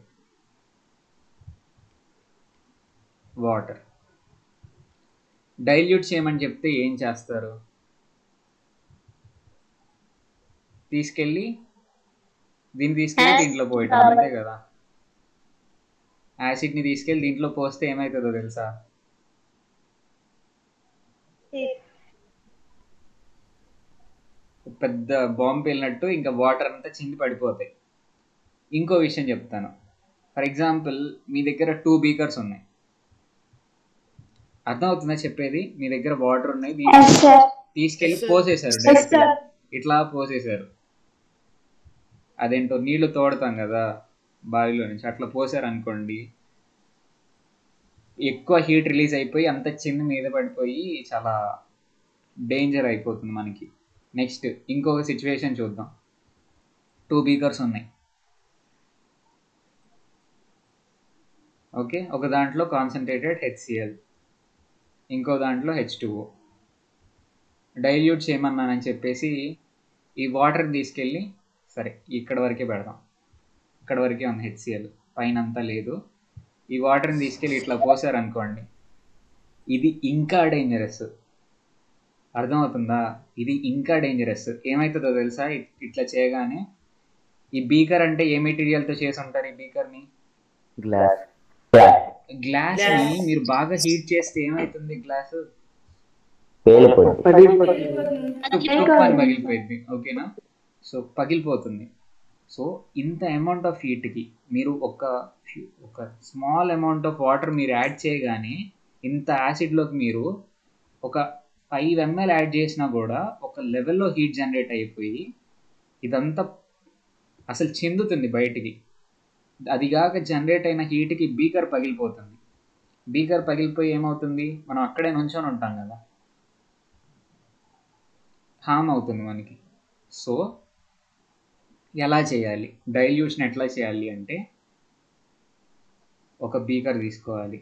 water dilute చేయమని చెప్తే ఏం చేస్తారు తీసుకెళ్ళి దీన్ని తీసుకెళ్ళి దీంట్లో పోయటం అంతే కదా యాసిడ్ని తీసుకెళ్ళి దీంట్లో పోస్తే ఏమవుతుందో తెలుసా పెద్ద బాంబు వెళ్ళినట్టు ఇంకా వాటర్ అంతా చింది పడిపోతాయి ఇంకో విషయం చెప్తాను ఫర్ ఎగ్జాంపుల్ మీ దగ్గర టూ బీకర్స్ ఉన్నాయి అర్థమవుతుందా చెప్పేది మీ దగ్గర వాటర్ ఉన్నాయి దీన్ని తీసుకెళ్లి పోసేశారు డైరెక్ట్ ఇట్లా పోసేశారు అదేంటో నీళ్లు తోడతాం కదా బావిలో నుంచి అట్లా పోసారు అనుకోండి ఎక్కువ హీట్ రిలీజ్ అయిపోయి అంత చిన్న మీద పడిపోయి చాలా డేంజర్ అయిపోతుంది మనకి నెక్స్ట్ ఇంకొక సిచ్యువేషన్ చూద్దాం టూ బీకర్స్ ఉన్నాయి ఓకే ఒక దాంట్లో కాన్సన్ట్రేటెడ్ హెచ్సిఎల్ ఇంకో దాంట్లో హెచ్ టూఓ డైల్యూట్ చేయమన్నానని చెప్పేసి ఈ వాటర్ తీసుకెళ్ళి సరే ఇక్కడ వరకే పెడదాం ఇక్కడ వరకే ఉంది హెచ్సిఎల్ పైన అంతా లేదు ఈ వాటర్ని తీసుకెళ్ళి ఇట్లా పోసారనుకోండి ఇది ఇంకా డేంజరస్ అర్థమవుతుందా ఇది ఇంకా డేంజరస్ ఏమవుతుందో తెలుసా ఇ- ఇట్లా చేయగానే ఈ బీకర్ అంటే ఏ మెటీరియల్తో చేసి ఉంటారు ఈ బీకర్ని గ్లాస్ గ్లాస్ ని మీరు బాగా హీట్ చేస్తే ఏమైతుంది గ్లాస్ పేలిపోయింది తుప్పని పగిలిపోయింది ఓకేనా సో పగిలిపోతుంది సో ఇంత అమౌంట్ ఆఫ్ హీట్కి మీరు ఒక few- ఒక స్మాల్ అమౌంట్ ఆఫ్ వాటర్ మీరు యాడ్ చేయగానే ఇంత యాసిడ్లోకి మీరు ఒక ఫైవ్ ఎంఎల్ యాడ్ చేసినా కూడా ఒక లెవెల్లో హీట్ జనరేట్ అయిపోయి ఇదంతా అసలు చెందుతుంది బయటికి అది కాక జనరేట్ అయిన హీట్కి బీకర్ పగిలిపోతుంది బీకర్ పగిలిపోయి ఏమవుతుంది మనం అక్కడే నుంచొని ఉంటాం కదా హామ్ అవుతుంది మనకి సో ఎలా చేయాలి డైల్యూషన్ ఎట్లా చేయాలి అంటే ఒక బీకర్ తీసుకోవాలి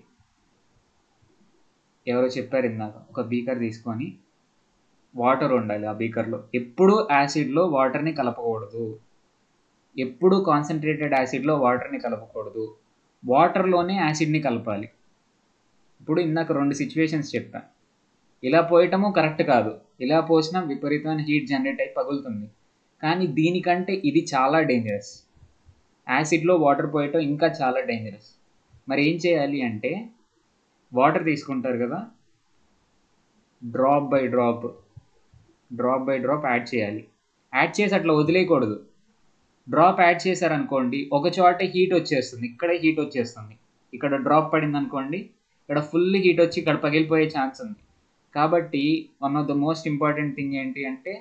ఎవరో చెప్పారు ఇందాక ఒక బీకర్ తీసుకొని వాటర్ ఉండాలి ఆ బీకర్లో ఎప్పుడు యాసిడ్లో వాటర్ని కలపకూడదు ఎప్పుడు కాన్సన్ట్రేటెడ్ యాసిడ్లో వాటర్ని కలపకూడదు వాటర్లోనే యాసిడ్ని కలపాలి ఇప్పుడు ఇందాక రెండు సిచ్యువేషన్స్ చెప్పాను ఇలా పోయటము కరెక్ట్ కాదు ఇలా పోసినా విపరీతమైన హీట్ జనరేట్ అయి పగులుతుంది కానీ దీనికంటే ఇది చాలా డేంజరస్ యాసిడ్లో వాటర్ పోయటం ఇంకా చాలా డేంజరస్ మరి ఏం చేయాలి అంటే వాటర్ తీసుకుంటారు కదా drop by drop drop by drop add చేయాలి యాడ్ చేసి అట్లా వదిలేయకూడదు డ్రాప్ యాడ్ చేశారనుకోండి ఒక చోట హీట్ వచ్చేస్తుంది ఇక్కడే హీట్ వచ్చేస్తుంది ఇక్కడ డ్రాప్ పడింది అనుకోండి ఇక్కడ ఫుల్ హీట్ వచ్చి ఇక్కడ పగిలిపోయే ఛాన్స్ ఉంది కాబట్టి one of the most important thing ఏంటి అంటే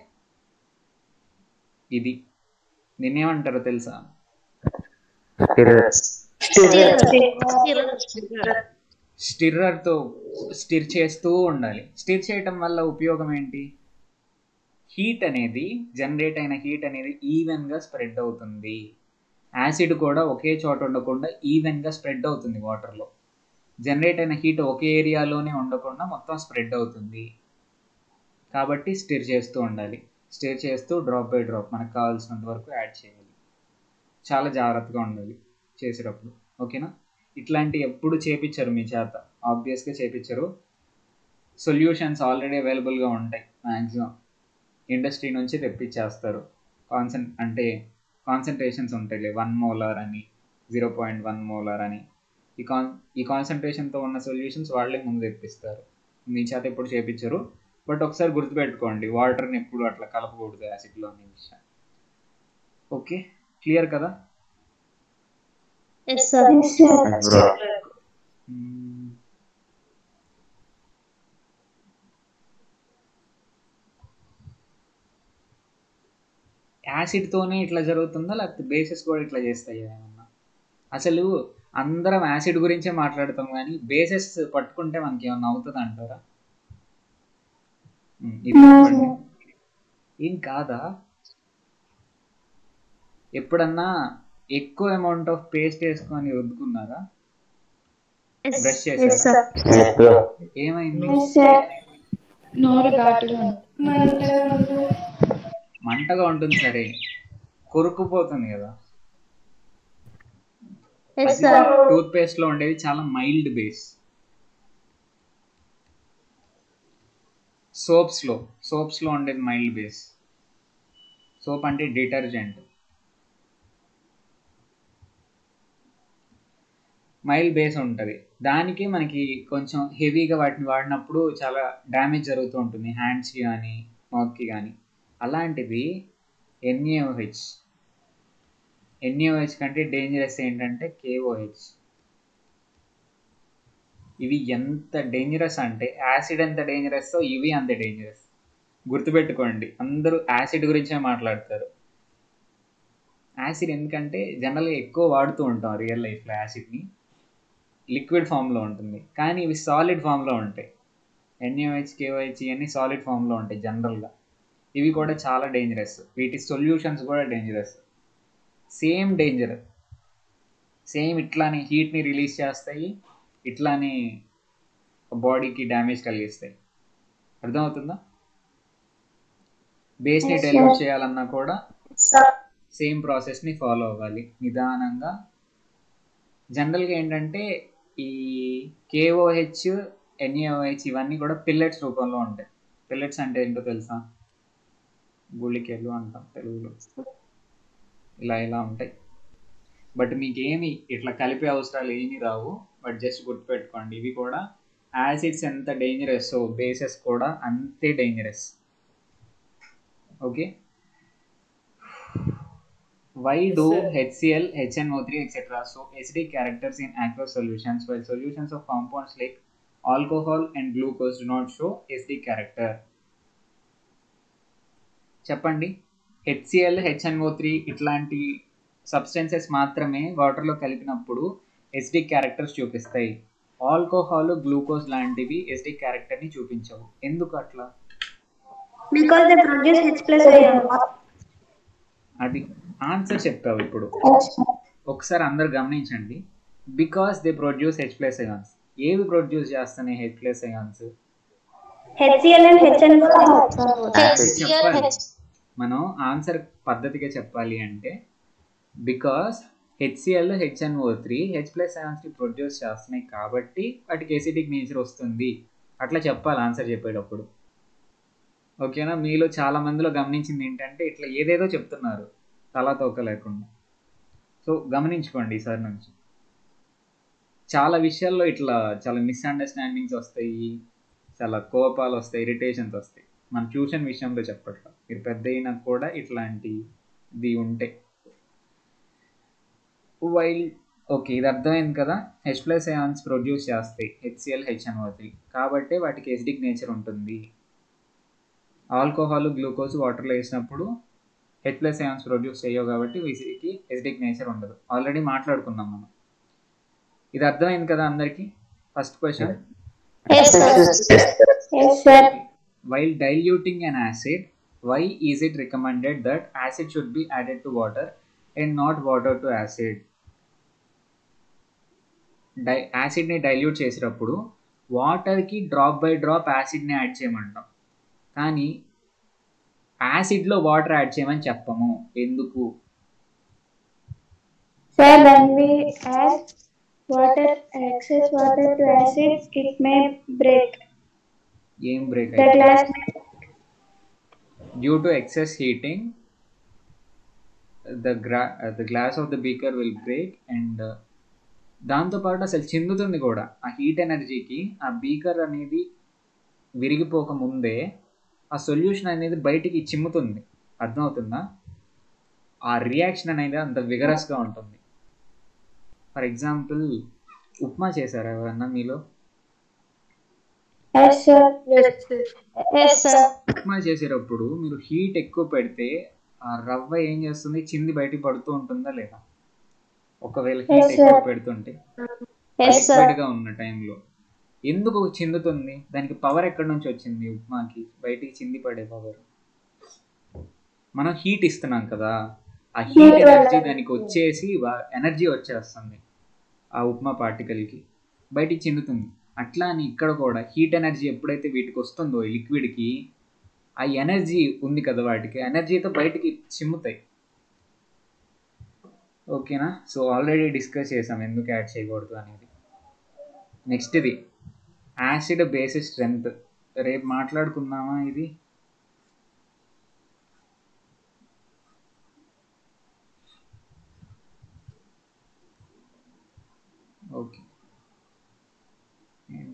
ఇది దీన్నేమంటారో తెలుసా స్టిర్రర్తో స్టిర్ చేస్తూ ఉండాలి స్టిర్ చేయటం వల్ల ఉపయోగం ఏంటి హీట్ అనేది జనరేట్ అయిన హీట్ అనేది ఈవెన్గా స్ప్రెడ్ అవుతుంది యాసిడ్ కూడా ఒకే చోట ఉండకుండా ఈవెన్గా స్ప్రెడ్ అవుతుంది వాటర్లో జనరేట్ అయిన హీట్ ఒకే ఏరియాలోనే ఉండకుండా మొత్తం స్ప్రెడ్ అవుతుంది కాబట్టి స్టిర్ చేస్తూ ఉండాలి స్టిర్ చేస్తూ డ్రాప్ బై డ్రాప్ మనకు కావాల్సినంత వరకు యాడ్ చేయాలి చాలా జాగ్రత్తగా ఉండాలి చేసేటప్పుడు ఓకేనా ఇట్లాంటి ఎప్పుడు చేపించరు మీ చేత ఆబ్వియస్గా చేపించరు సొల్యూషన్స్ ఆల్రెడీ అవైలబుల్గా ఉంటాయి మ్యాక్సిమం ఇండస్ట్రీ నుంచి తెప్పించేస్తారు కాన్సన్ అంటే కాన్సన్ట్రేషన్స్ ఉంటాయి వన్ మోలార్ అని జీరో పాయింట్ వన్ మోలార్ అని ఈ కాన్ ఈ కాన్సన్ట్రేషన్తో ఉన్న సొల్యూషన్స్ వాళ్ళే ముందు తెప్పిస్తారు మీ చేత ఎప్పుడు చేపించరు బట్ ఒకసారి గుర్తుపెట్టుకోండి వాటర్ని ఎప్పుడు అట్లా కలపకూడదు యాసిడ్లో అనే విషయం ఓకే క్లియర్ కదా ఎస్ సార్ బ్రో మ్మ్. యాసిడ్తోనే ఇట్లా జరుగుతుందా లేకపోతే బేసెస్ కూడా ఇట్లా చేస్తాయా ఏమన్నా అసలు అందరం యాసిడ్ గురించే మాట్లాడతాం కానీ బేసెస్ పట్టుకుంటే మనకి ఏమన్నా అవుతుంది అంటారా మ్మ్, ఇది చెప్పండి. ఏం కాదా ఎప్పుడన్నా ఎక్కువ అమౌంట్ ఆఫ్ పేస్ట్ వేసుకొని రుద్దుకున్నారా బ్రష్ ఎస్ చేశారా సార్ బ్రో ఏమైంది నోరు ఘాటుగా మంటగా ఉంటుంది సరే కొరుకుపోతుంది కదా ఎస్ సార్ టూత్ పేస్ట్ లో ఉండేది చాలా మైల్డ్ బేస్ సోప్స్ లో సోప్స్ లో ఉండేది మైల్డ్ బేస్ సోప్ అంటే డిటర్జెంట్ మైల్డ్ బేస్ ఉంటుంది దానికి మనకి కొంచెం హెవీగా వాటిని వాడినప్పుడు చాలా డ్యామేజ్ జరుగుతూ ఉంటుంది హ్యాండ్స్కి కానీ మౌత్కి కానీ అలాంటిది ఎన్ఏఓహెచ్ ఎన్ఏఓహెచ్ కంటే డేంజరస్ ఏంటంటే కేఓహెచ్ ఇవి ఎంత డేంజరస్ అంటే యాసిడ్ ఎంత డేంజరస్ ఇవి అంత డేంజరస్ గుర్తుపెట్టుకోండి అందరూ యాసిడ్ గురించే మాట్లాడతారు యాసిడ్ ఎందుకంటే జనరల్గా ఎక్కువ వాడుతూ ఉంటాం రియల్ లైఫ్లో యాసిడ్ని లిక్విడ్ ఫామ్లో ఉంటుంది కానీ ఇవి సాలిడ్ ఫామ్లో ఉంటాయి ఎన్ఏహెచ్ కేఓహెచ్ ఇవన్నీ సాలిడ్ ఫామ్లో ఉంటాయి జనరల్గా ఇవి కూడా చాలా డేంజరస్ వీటి సొల్యూషన్స్ కూడా డేంజరస్ సేమ్ డేంజర్ సేమ్ ఇట్లానే హీట్ని రిలీజ్ చేస్తాయి ఇట్లానే బాడీకి డ్యామేజ్ కలిగిస్తాయి అర్థమవుతుందా బేస్ని Yes, డెలివర్ sir. చేయాలన్నా కూడా సేమ్ ప్రాసెస్ని ఫాలో అవ్వాలి నిదానంగా జనరల్గా ఏంటంటే ఈ కేఓహెచ్ ఎన్ఏఓహెచ్ ఇవన్నీ కూడా పిల్లెట్స్ రూపంలో ఉంటాయి పిల్లెట్స్ అంటే ఏంటో తెలుసా గుళికెలు అంటాం తెలుగులో ఇలా ఇలా ఉంటాయి బట్ మీకు ఏమి ఇట్లా కలిపే అవసరాలు ఏమీ రావు బట్ జస్ట్ గుర్తుపెట్టుకోండి ఇవి కూడా యాసిడ్స్ ఎంత డేంజరస్ బేసెస్ కూడా అంతే dangerous okay why do HCl, HNO3, etc. So acidic characters in aqueous solutions, while solutions of compounds like alcohol and glucose do not show acidic character. చెప్పండి హెచ్సిఎల్ హెచ్ఎన్ఓ త్రీ ఇట్లాంటి సబ్స్టెన్సెస్ మాత్రమే వాటర్లో కలిపినప్పుడు ఎసిడిక్ క్యారెక్టర్స్ చూపిస్తాయి ఆల్కహాల్ గ్లూకోజ్ లాంటివి ఎసిడిక్ క్యారెక్టర్ని చూపించవు ఎందుకు అట్లా Because they produce H plus ion. అది ఆన్సర్ చెప్పావు ఇప్పుడు ఒకసారి అందరు గమనించండి because they produce H plus ions ఏవి ప్రొడ్యూస్ చేస్తున్నాయి H plus ions HCl and HNO. చెప్పాలి మనం ఆన్సర్ పద్ధతిగా చెప్పాలి అంటే because HCl HNO three H plus అయాన్స్ని ప్రొడ్యూస్ చేస్తున్నాయి కాబట్టి వాటికి ఎసిడిక్ నేచర్ వస్తుంది అట్లా చెప్పాలి ఆన్సర్ చెప్పేటప్పుడు ఓకేనా మీలో చాలా మందిలో గమనించింది ఏంటంటే ఇట్లా ఏదేదో చెప్తున్నారు తలా తోక లేకుండా సో గమనించుకోండి ఈసారి నుంచి చాలా విషయాల్లో ఇట్లా చాలా మిస్అండర్స్టాండింగ్స్ వస్తాయి చాలా కోపాలు వస్తాయి ఇరిటేషన్స్ వస్తాయి మన ట్యూషన్ విషయంలో చెప్పట్లా మీరు పెద్ద అయినా కూడా ఇట్లాంటిది ఉంటాయి వైల్ ఓకే ఇది అర్థమైంది కదా హెచ్ ప్లస్ అయాన్స్ ప్రొడ్యూస్ చేస్తాయి హెచ్సిఎల్ హెచ్ఎన్ఓ త్రీ కాబట్టి వాటికి ఎసిడిక్ నేచర్ ఉంటుంది ఆల్కహాల్ గ్లూకోజ్ వాటర్లో వేసినప్పుడు హెచ్ ప్లస్ అయాన్స్ ప్రొడ్యూస్ చేయవు కాబట్టి వీటికి ఎసిడిక్ నేచర్ ఉండదు ఆల్రెడీ మాట్లాడుకున్నాం మనం ఇది అర్థమైంది కదా అందరికీ first question Yes, sir. Yes, sir. While diluting an acid, why is it recommended that acid should be added to water and not water to acid? డై యాసిడ్ని డైల్యూట్ చేసేటప్పుడు వాటర్కి డ్రాప్ బై డ్రాప్ యాసిడ్ని యాడ్ చేయమంటాం కానీ యాసిడ్లో వాటర్ యాడ్ చేయమని చెప్పము ఎందుకు Sir, when we add water, excess water to acid, it may break. ఏం break The glass may due to excess heating the గ్రా the glass of the beaker will break and దాంతోపాటు అసలు చిందుతుంది కూడా ఆ హీట్ ఎనర్జీకి ఆ బీకర్ అనేది విరిగిపోక ముందే ఆ సొల్యూషన్ అనేది బయటికి చిమ్ముతుంది అర్థమవుతుందా ఆ రియాక్షన్ అనేది అంత విగరస్గా ఉంటుంది ఫర్ ఎగ్జాంపుల్ ఉప్మా చేశారా ఎవరన్నా మీలో Yes, sir. Yes, sir. Upma చేసేటప్పుడు మీరు హీట్ ఎక్కువ పెడితే ఆ రవ్వ ఏం చేస్తుంది చింది బయటికి పడుతూ ఉంటుందా లేదా ఒకవేళ హీట్ Yes, sir. ఎక్కువ పెడుతుంటే Yes, sir. లిక్విడ్ గా ఉన్న టైంలో ఎందుకు చిందుతుంది దానికి పవర్ ఎక్కడి నుంచి వచ్చింది ఉప్మాకి బయటికి చింది పడే పవర్ మనం హీట్ ఇస్తున్నాం కదా ఆ హీట్ Heat వల్ల. ఎనర్జీ దానికి వచ్చేసి ఎనర్జీ వచ్చేస్తుంది ఆ ఉప్మా పార్టికల్కి బయటికి చిందుతుంది అట్లా అని ఇక్కడ కూడా హీట్ ఎనర్జీ ఎప్పుడైతే వీటికి వస్తుందో ఈ లిక్విడ్కి ఆ ఎనర్జీ ఉంది కదా వాటికి ఎనర్జీతో బయటికి చిమ్ముతాయి ఓకేనా సో ఆల్రెడీ డిస్కస్ చేసాం ఎందుకు యాడ్ చేయకూడదు అనేది నెక్స్ట్ ఇది యాసిడ్ బేసిస్ స్ట్రెంగ్త్ రేపు మాట్లాడుకుందామా ఇది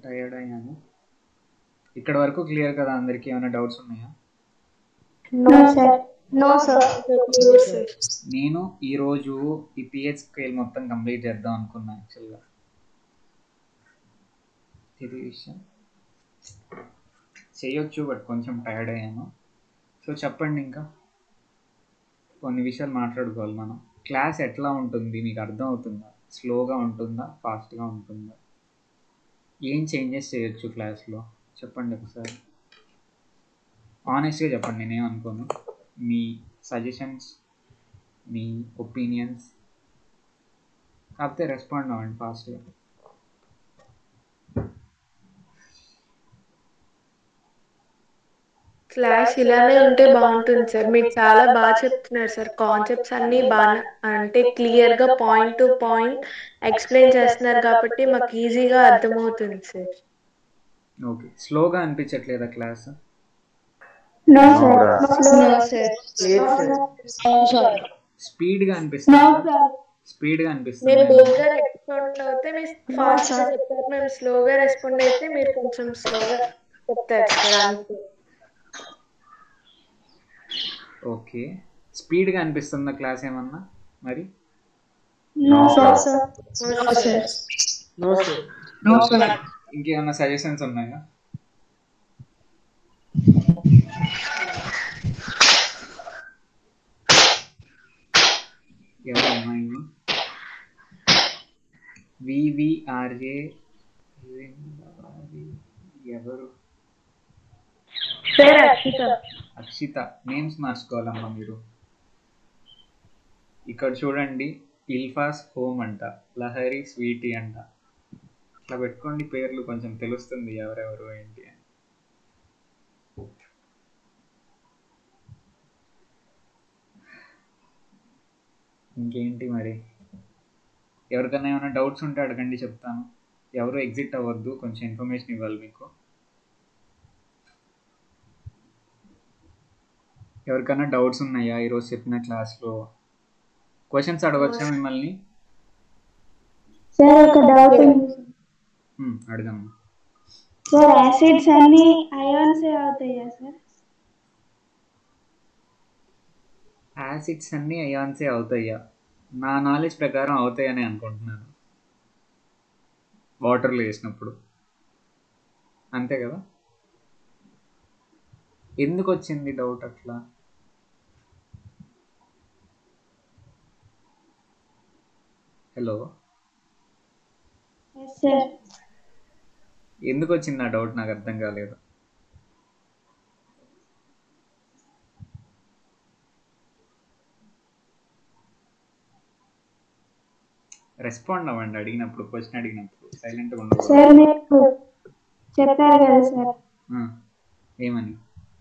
టైర్డ్ అయ్యాను ఇక్కడ వరకు క్లియర్ కదా అందరికీ ఏమైనా డౌట్స్ ఉన్నాయా No, sir. No, sir. నేను ఈరోజు ఈ పిహెచ్ స్కేల్ మొత్తం కంప్లీట్ చేద్దాం అనుకున్నా యాక్చువల్గా ఇది విషయం చేయొచ్చు బట్ కొంచెం టైర్డ్ అయ్యాను సో చెప్పండి ఇంకా కొన్ని విషయాలు మాట్లాడుకోవాలి మనం క్లాస్ ఎట్లా ఉంటుంది మీకు అర్థం అవుతుందా స్లోగా ఉంటుందా ఫాస్ట్గా ఉంటుందా ఏం చేంజెస్ చేయొచ్చు క్లాస్లో చెప్పండి ఒకసారి ఆనెస్ట్గా చెప్పండి నేనేమనుకోను మీ సజెషన్స్ మీ ఒపీనియన్స్ కాకపోతే రెస్పాండ్ అవ్వండి ఫాస్ట్గా క్లాస్ ఇలానే ఉంటే బాగుంటుంది సార్ మీరు చాలా బాగా చెప్తున్నారు సార్ కాన్సెప్ట్స్ అన్ని బాగా అంటే క్లియర్ గా పాయింట్ టు పాయింట్ ఎక్స్ప్లెయిన్ చేస్తున్నారు కాబట్టి మాకు ఈజీగా అర్థమవుతుంది సార్ ఓకే స్లోగా అనిపించట్లేదా class No, No, sir. sir. No, sir. స్పీడ్గా అనిపిస్తుందా స్పీడ్గా మీరు అనిపిస్తుంది బోల్గా రెస్పాండ్ అవుతే మీరు ఫాస్ట్ గా చెప్తారు మేము స్లోగా రెస్పాండ్ అయితే మీరు కొంచెం స్లోగా చెప్తారు సార్ అంతే ఓకే స్పీడ్గా అనిపిస్తుందా క్లాస్ ఏమన్నా మరి No, sir. No, sir. No sir ఇంకేమన్నా సజెషన్స్ ఉన్నాయా ఎవరు అమ్మాయి వివిఆర్ఏ ఎవరు సార్ అక్షిత అక్షిత నేమ్స్ మార్చుకోవాలమ్మా మీరు ఇక్కడ చూడండి ఇల్ఫాస్ హోమ్ అంట లహరి స్వీటీ అంట ఇట్లా పెట్టుకోండి పేర్లు కొంచెం తెలుస్తుంది ఎవరెవరు ఏంటి అని ఇంకేంటి మరి ఎవరికైనా ఏమైనా డౌట్స్ ఉంటే అడగండి చెప్తాను ఎవరు ఎగ్జిట్ అవ్వద్దు కొంచెం ఇన్ఫర్మేషన్ ఇవ్వాలి మీకు ఎవరికైనా డౌట్స్ ఉన్నాయా ఈరోజు చెప్పిన క్లాస్లో క్వశ్చన్స్ అడగచ్చా మిమ్మల్ని సార్ ఒక డౌట్ ఉంది హ్మ్, అడగమ్మా సార్ యాసిడ్స్ అన్ని అయాన్స్ అవుతాయా సార్ యాసిడ్స్ అన్నీ అయాన్సే అవుతాయా నా నాలెడ్జ్ ప్రకారం అవుతాయని అనుకుంటున్నాను వాటర్లో వేసినప్పుడు అంతే కదా ఎందుకు వచ్చింది డౌట్ అట్లా హలో ఎస్ సార్ ఎందుకు వచ్చింది ఆ డౌట్ నాకు అర్థం కాలేదు రెస్పాండ్ అవ్వండి అడిగినప్పుడు క్వశ్చన్ అడిగినప్పుడు సైలెంట్గా ఉండకూడదు సార్ మీరు చెప్పారు కదా సార్ ఆ, ఏమని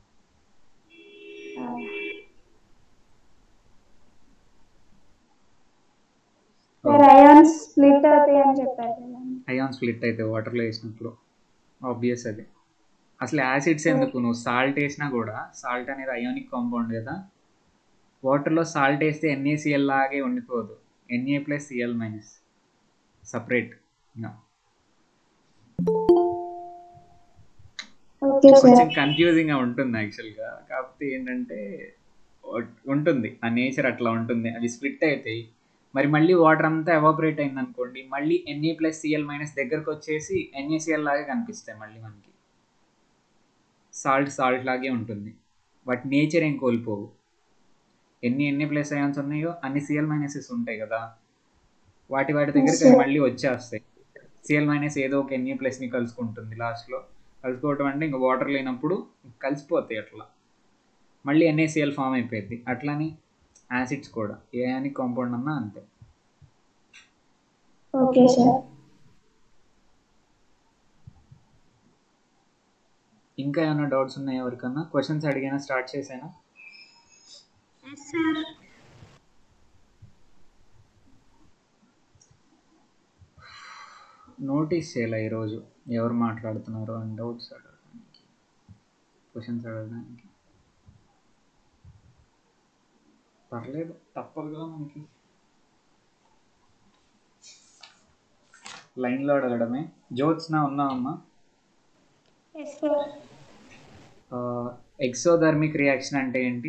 సార్ అయాన్స్ స్ప్లిట్ అవుతాయి అని చెప్పారు కదా అయాన్ స్ప్లిట్ అయితే వాటర్లో వేసినప్పుడు ఆబ్వియస్ అది అసలు యాసిడ్స్ ఎందుకు నువ్వు సాల్ట్ వేసినా కూడా సాల్ట్ అనేది అయోనిక్ కాంపౌండ్ కదా వాటర్లో సాల్ట్ వేస్తే ఎన్ఏసిఎల్ లాగే ఉండిపోదు Na plus Cl minus separate okay sir కొంచెం కన్ఫ్యూజింగ్గా ఉంటుంది యాక్చువల్గా కాకపోతే ఏంటంటే ఉ- ఉంటుంది ఆ నేచర్ అట్లా ఉంటుంది అవి స్ప్లిట్ అవుతాయి మరి మళ్ళీ వాటర్ అంతా ఎవాపరేట్ అయింది అనుకోండి మళ్ళీ ఎన్ఏ ప్లస్ సిఎల్ మైనస్ దగ్గరకు వచ్చేసి ఎన్ఏసిఎల్ లాగే కనిపిస్తాయి మళ్ళీ మనకి సాల్ట్ సాల్ట్ లాగే ఉంటుంది వాటి నేచర్ ఏం కోల్పోవు ఎన్ని ఎన్ని ప్లస్ అయాన్స్ ఉన్నాయో అన్ని సిఎల్ మైనసెస్ ఉంటాయి కదా వాటి వాటి దగ్గరికి అవి మళ్ళీ వచ్చేస్తాయి సిఎల్ మైనస్ ఏదో ఒక ఎన్ఏ ప్లస్ని కలుసుకుంటుంది లాస్ట్లో కలుసుకోవటం అంటే ఇంకా వాటర్ లేనప్పుడు కలిసిపోతాయి అట్లా మళ్ళీ ఎన్ఏసిఎల్ ఫామ్ అయిపోయింది అట్లని యాసిడ్స్ కూడా ఏ అయానిక్ కాంపౌండ్ అన్నా అంతే ఓకే సార్ ఇంకా ఏమైనా డౌట్స్ ఉన్నాయా ఎవరికన్నా క్వశ్చన్స్ అడిగినా స్టార్ట్ చేసానా నోటీస్ చేయాలి ఈరోజు ఎవరు మాట్లాడుతున్నారో అని డౌట్స్ అడగడానికి క్వశ్చన్స్ అడగడానికి పర్లేదు తప్పదు కదా మనకి లైన్లో అడగడమే జ్యోత్స్న ఉన్నావమ్మా ఎస్ సార్ ఎక్సోథర్మిక్ రియాక్షన్ అంటే ఏంటి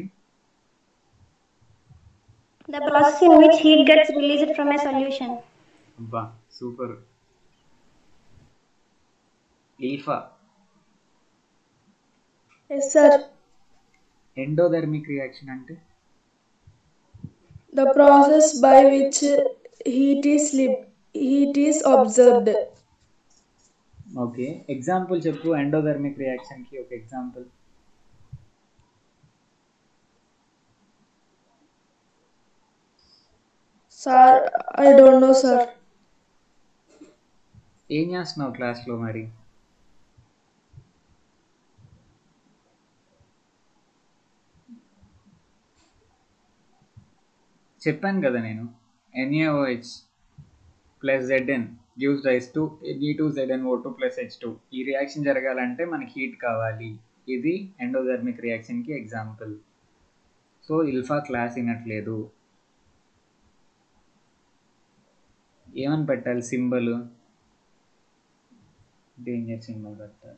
the process in which heat gets released from a solution అబ్బా సూపర్ ఈఫా ఎస్ సార్ ఎండోథర్మిక్ రియాక్షన్ అంటే the process by which heat is heat is observed okay example చెప్పు ఎండోథర్మిక్ రియాక్షన్కి ఒక example sir I don't know sir ఏం చేస్తున్నావు క్లాస్లో మరి చెప్పాను కదా నేను NaOH plus Zn gives rise to Na two Zn O two plus H two ఈ రియాక్షన్ జరగాలంటే మనకి హీట్ కావాలి ఇది ఎండోథర్మిక్ రియాక్షన్కి ఎగ్జాంపుల్ సో ఇల్ఫా క్లాస్ వినట్లేదు ఏమని పెట్టాలి సింబల్ డేంజర్ సింబల్ పెట్టాలి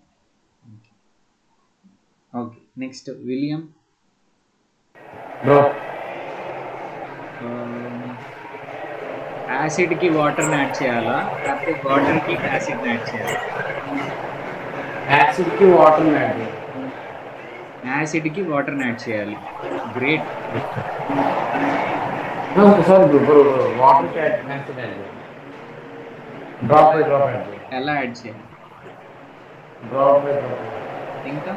ఓకే నెక్స్ట్ విలియం బ్రో యాసిడ్కి వాటర్ని యాడ్ చేయాలా లేకపోతే వాటర్కి యాసిడ్ని యాడ్ చేయాలా యాసిడ్కి వాటర్ యాడ్ యాసిడ్కి వాటర్ని యాడ్ చేయాలి great sir bro water acid add drop by drop add ఎలా యాడ్ చేయాలి డ్రాప్ బై డ్రాప్ ఇంకా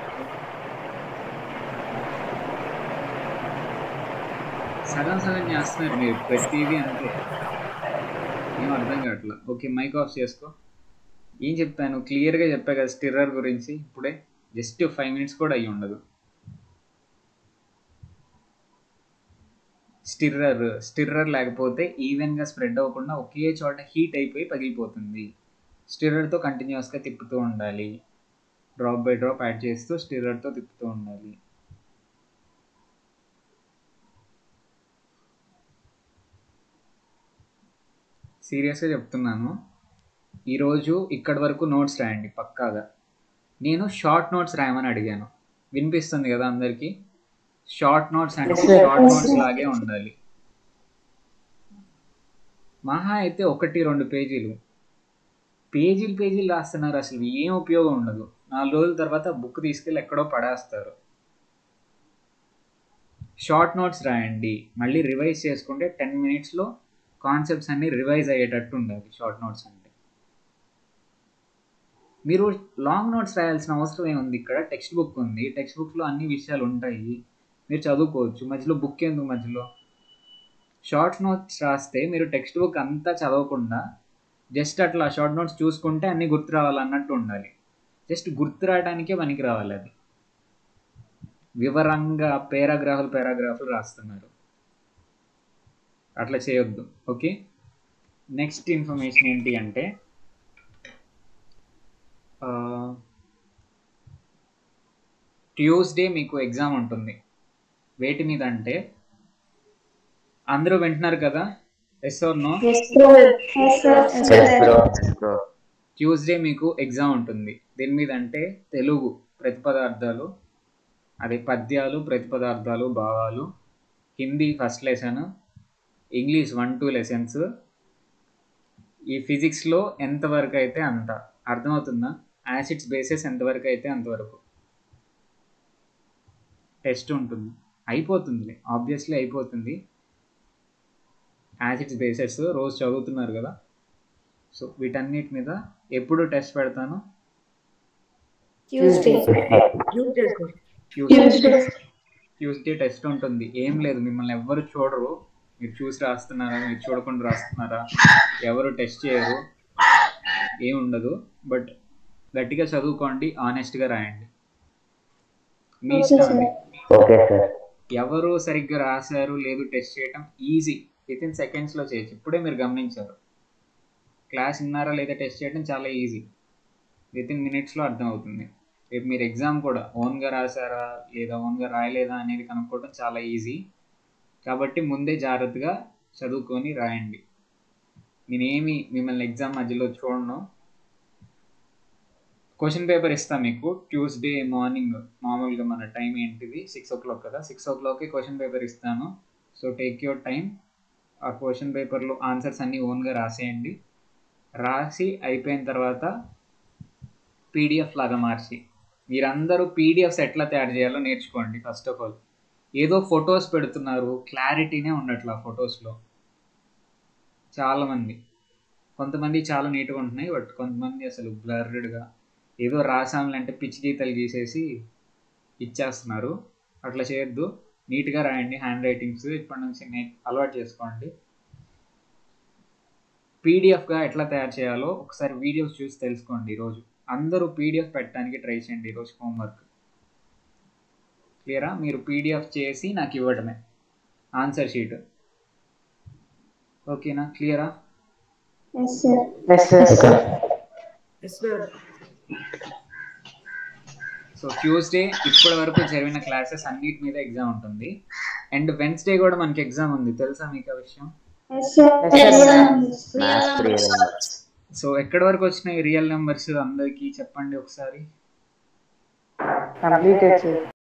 సగం సగం చేస్తున్నారు మీరు ప్రతిదీ అంతే ఏం అర్థం కావట్లా ఓకే మైక్ ఆఫ్ చేసుకో ఏం చెప్పాను క్లియర్గా చెప్పా కదా స్టిర్రర్ గురించి ఇప్పుడే జస్ట్ ఫైవ్ మినిట్స్ కూడా అయ్యి ఉండదు స్టిర్రర్ స్టిర్రర్ లేకపోతే ఈవెన్గా స్ప్రెడ్ అవ్వకుండా ఒకే చోట హీట్ అయిపోయి పగిలిపోతుంది స్టిర్రర్తో కంటిన్యూస్గా తిప్పుతూ ఉండాలి డ్రాప్ బై డ్రాప్ యాడ్ చేస్తూ స్టిర్రర్తో తిప్పుతూ ఉండాలి సీరియస్గా చెప్తున్నాను ఈరోజు ఇక్కడి వరకు నోట్స్ రాయండి పక్కాగా నేను షార్ట్ నోట్స్ రాయమని అడిగాను వినిపిస్తుంది కదా అందరికీ షార్ట్ నోట్స్ అంటే షార్ట్ నోట్స్ లాగే ఉండాలి మహా అయితే ఒకటి రెండు పేజీలు పేజీలు పేజీలు రాస్తున్నారు అసలు ఏం ఉపయోగం ఉండదు నాలుగు రోజుల తర్వాత బుక్ తీసుకెళ్ళి ఎక్కడో పడేస్తారు షార్ట్ నోట్స్ రాయండి మళ్ళీ రివైజ్ చేసుకుంటే టెన్ మినిట్స్లో కాన్సెప్ట్స్ అన్నీ రివైజ్ అయ్యేటట్టు ఉండాలి షార్ట్ నోట్స్ అంటే మీరు లాంగ్ నోట్స్ రాయాల్సిన అవసరం ఏముంది ఇక్కడ టెక్స్ట్ బుక్ ఉంది టెక్స్ట్ బుక్లో అన్ని విషయాలు ఉంటాయి మీరు చదువుకోవచ్చు మధ్యలో బుక్ ఎందుకు మధ్యలో షార్ట్ నోట్స్ రాస్తే మీరు టెక్స్ట్ బుక్ అంతా చదవకుండా జస్ట్ అట్లా షార్ట్ నోట్స్ చూసుకుంటే అన్నీ గుర్తు రావాలన్నట్టు ఉండాలి జస్ట్ గుర్తు రావడానికే పనికి రావాలి అది వివరంగా పేరాగ్రాఫులు పేరాగ్రాఫులు రాస్తున్నారు అట్లా చేయొద్దు ఓకే నెక్స్ట్ ఇన్ఫర్మేషన్ ఏంటి అంటే ట్యూస్డే మీకు ఎగ్జామ్ ఉంటుంది వేటి మీద అంటే అందరూ వింటున్నారు కదా yes or no bro Tuesday మీకు ఎగ్జామ్ ఉంటుంది దీని మీద అంటే తెలుగు ప్రతిపదార్థాలు అదే పద్యాలు ప్రతిపదార్థాలు భావాలు Hindi first lesson English one two lessons ఈ ఫిజిక్స్లో ఎంతవరకు అయితే అంత అర్థమవుతుందా యాసిడ్స్ బేసెస్ ఎంతవరకు అయితే అంతవరకు టెస్ట్ ఉంటుంది అయిపోతుంది ఆబ్వియస్లీ అయిపోతుంది యాసిడ్స్ బేసెస్ రోజు చదువుతున్నారు కదా సో వీటన్నిటి మీద ఎప్పుడు టెస్ట్ పెడతాను ట్యూస్డే ట్యూస్డే ట్యూస్డే టెస్ట్ ఉంటుంది ఏం లేదు మిమ్మల్ని ఎవ్వరు చూడరు మీరు చూసి రాస్తున్నారా మీరు చూడకుండా రాస్తున్నారా ఎవరు టెస్ట్ చేయరు ఏం ఉండదు బట్ గట్టిగా చదువుకోండి ఆనెస్ట్గా రాయండి మీ ఇష్టం అది. ఓకే సార్ ఎవరు సరిగ్గా రాశారు లేదు టెస్ట్ చేయటం ఈజీ విత్ ఇన్ సెకండ్స్లో చేయొచ్చు ఇప్పుడే మీరు గమనించారు క్లాస్ విన్నారా లేదా టెస్ట్ చేయడం చాలా ఈజీ విత్ ఇన్ మినిట్స్లో అర్థమవుతుంది రేపు మీరు ఎగ్జామ్ కూడా ఓన్గా రాశారా లేదా ఓన్గా రాయలేదా అనేది కనుక్కోవడం చాలా ఈజీ కాబట్టి ముందే జాగ్రత్తగా చదువుకొని రాయండి నేనేమి మిమ్మల్ని ఎగ్జామ్ మధ్యలో చూడను క్వశ్చన్ పేపర్ ఇస్తా మీకు ట్యూస్డే మార్నింగ్ మామూలుగా మన టైం ఏంటిది సిక్స్ ఓ క్లాక్ కదా సిక్స్ ఓ క్లాక్కి క్వశ్చన్ పేపర్ ఇస్తాను సో టేక్ యువర్ టైం ఆ క్వశ్చన్ పేపర్లో ఆన్సర్స్ అన్నీ ఓన్గా రాసేయండి రాసి అయిపోయిన తర్వాత పీడిఎఫ్ లాగా మార్చి మీరందరూ పీడిఎఫ్స్ ఎట్లా తయారు చేయాలో నేర్చుకోండి ఫస్ట్ ఆఫ్ ఆల్ ఏదో ఫొటోస్ పెడుతున్నారు క్లారిటీనే ఉండట్లా ఫొటోస్లో చాలామంది కొంతమంది చాలా నీట్గా ఉంటున్నాయి బట్ కొంతమంది అసలు బ్లర్డ్గా ఏదో రాసాంలంటే పిచ్చి గీతలు గీసేసి ఇచ్చేస్తున్నారు అట్లా చేయొద్దు నీట్గా రాయండి హ్యాండ్ రైటింగ్స్ ఇప్పటి నుంచి నే అలవాటు చేసుకోండి పీడిఎఫ్గా ఎట్లా తయారు చేయాలో ఒకసారి వీడియోస్ చూసి తెలుసుకోండి ఈరోజు అందరూ పీడిఎఫ్ పెట్టడానికి ట్రై చేయండి ఈరోజు హోంవర్క్ క్లియరా మీరు పీడిఎఫ్ చేసి నాకు ఇవ్వడమే ఆన్సర్ షీట్ ఓకేనా క్లియరా yes sir yes sir so Tuesday ఇప్పటి వరకు జరిగిన క్లాసెస్ అన్నిటి మీద ఎగ్జామ్ ఉంటుంది అండ్ వెన్స్డే కూడా మనకి ఎగ్జామ్ ఉంది తెలుసా మీకు ఆ విషయం yes sir maths three numbers so ఎక్కడి వరకు వచ్చినాయి రియల్ నెంబర్స్ అందరికీ చెప్పండి ఒకసారి కంప్లీటెడ్ సార్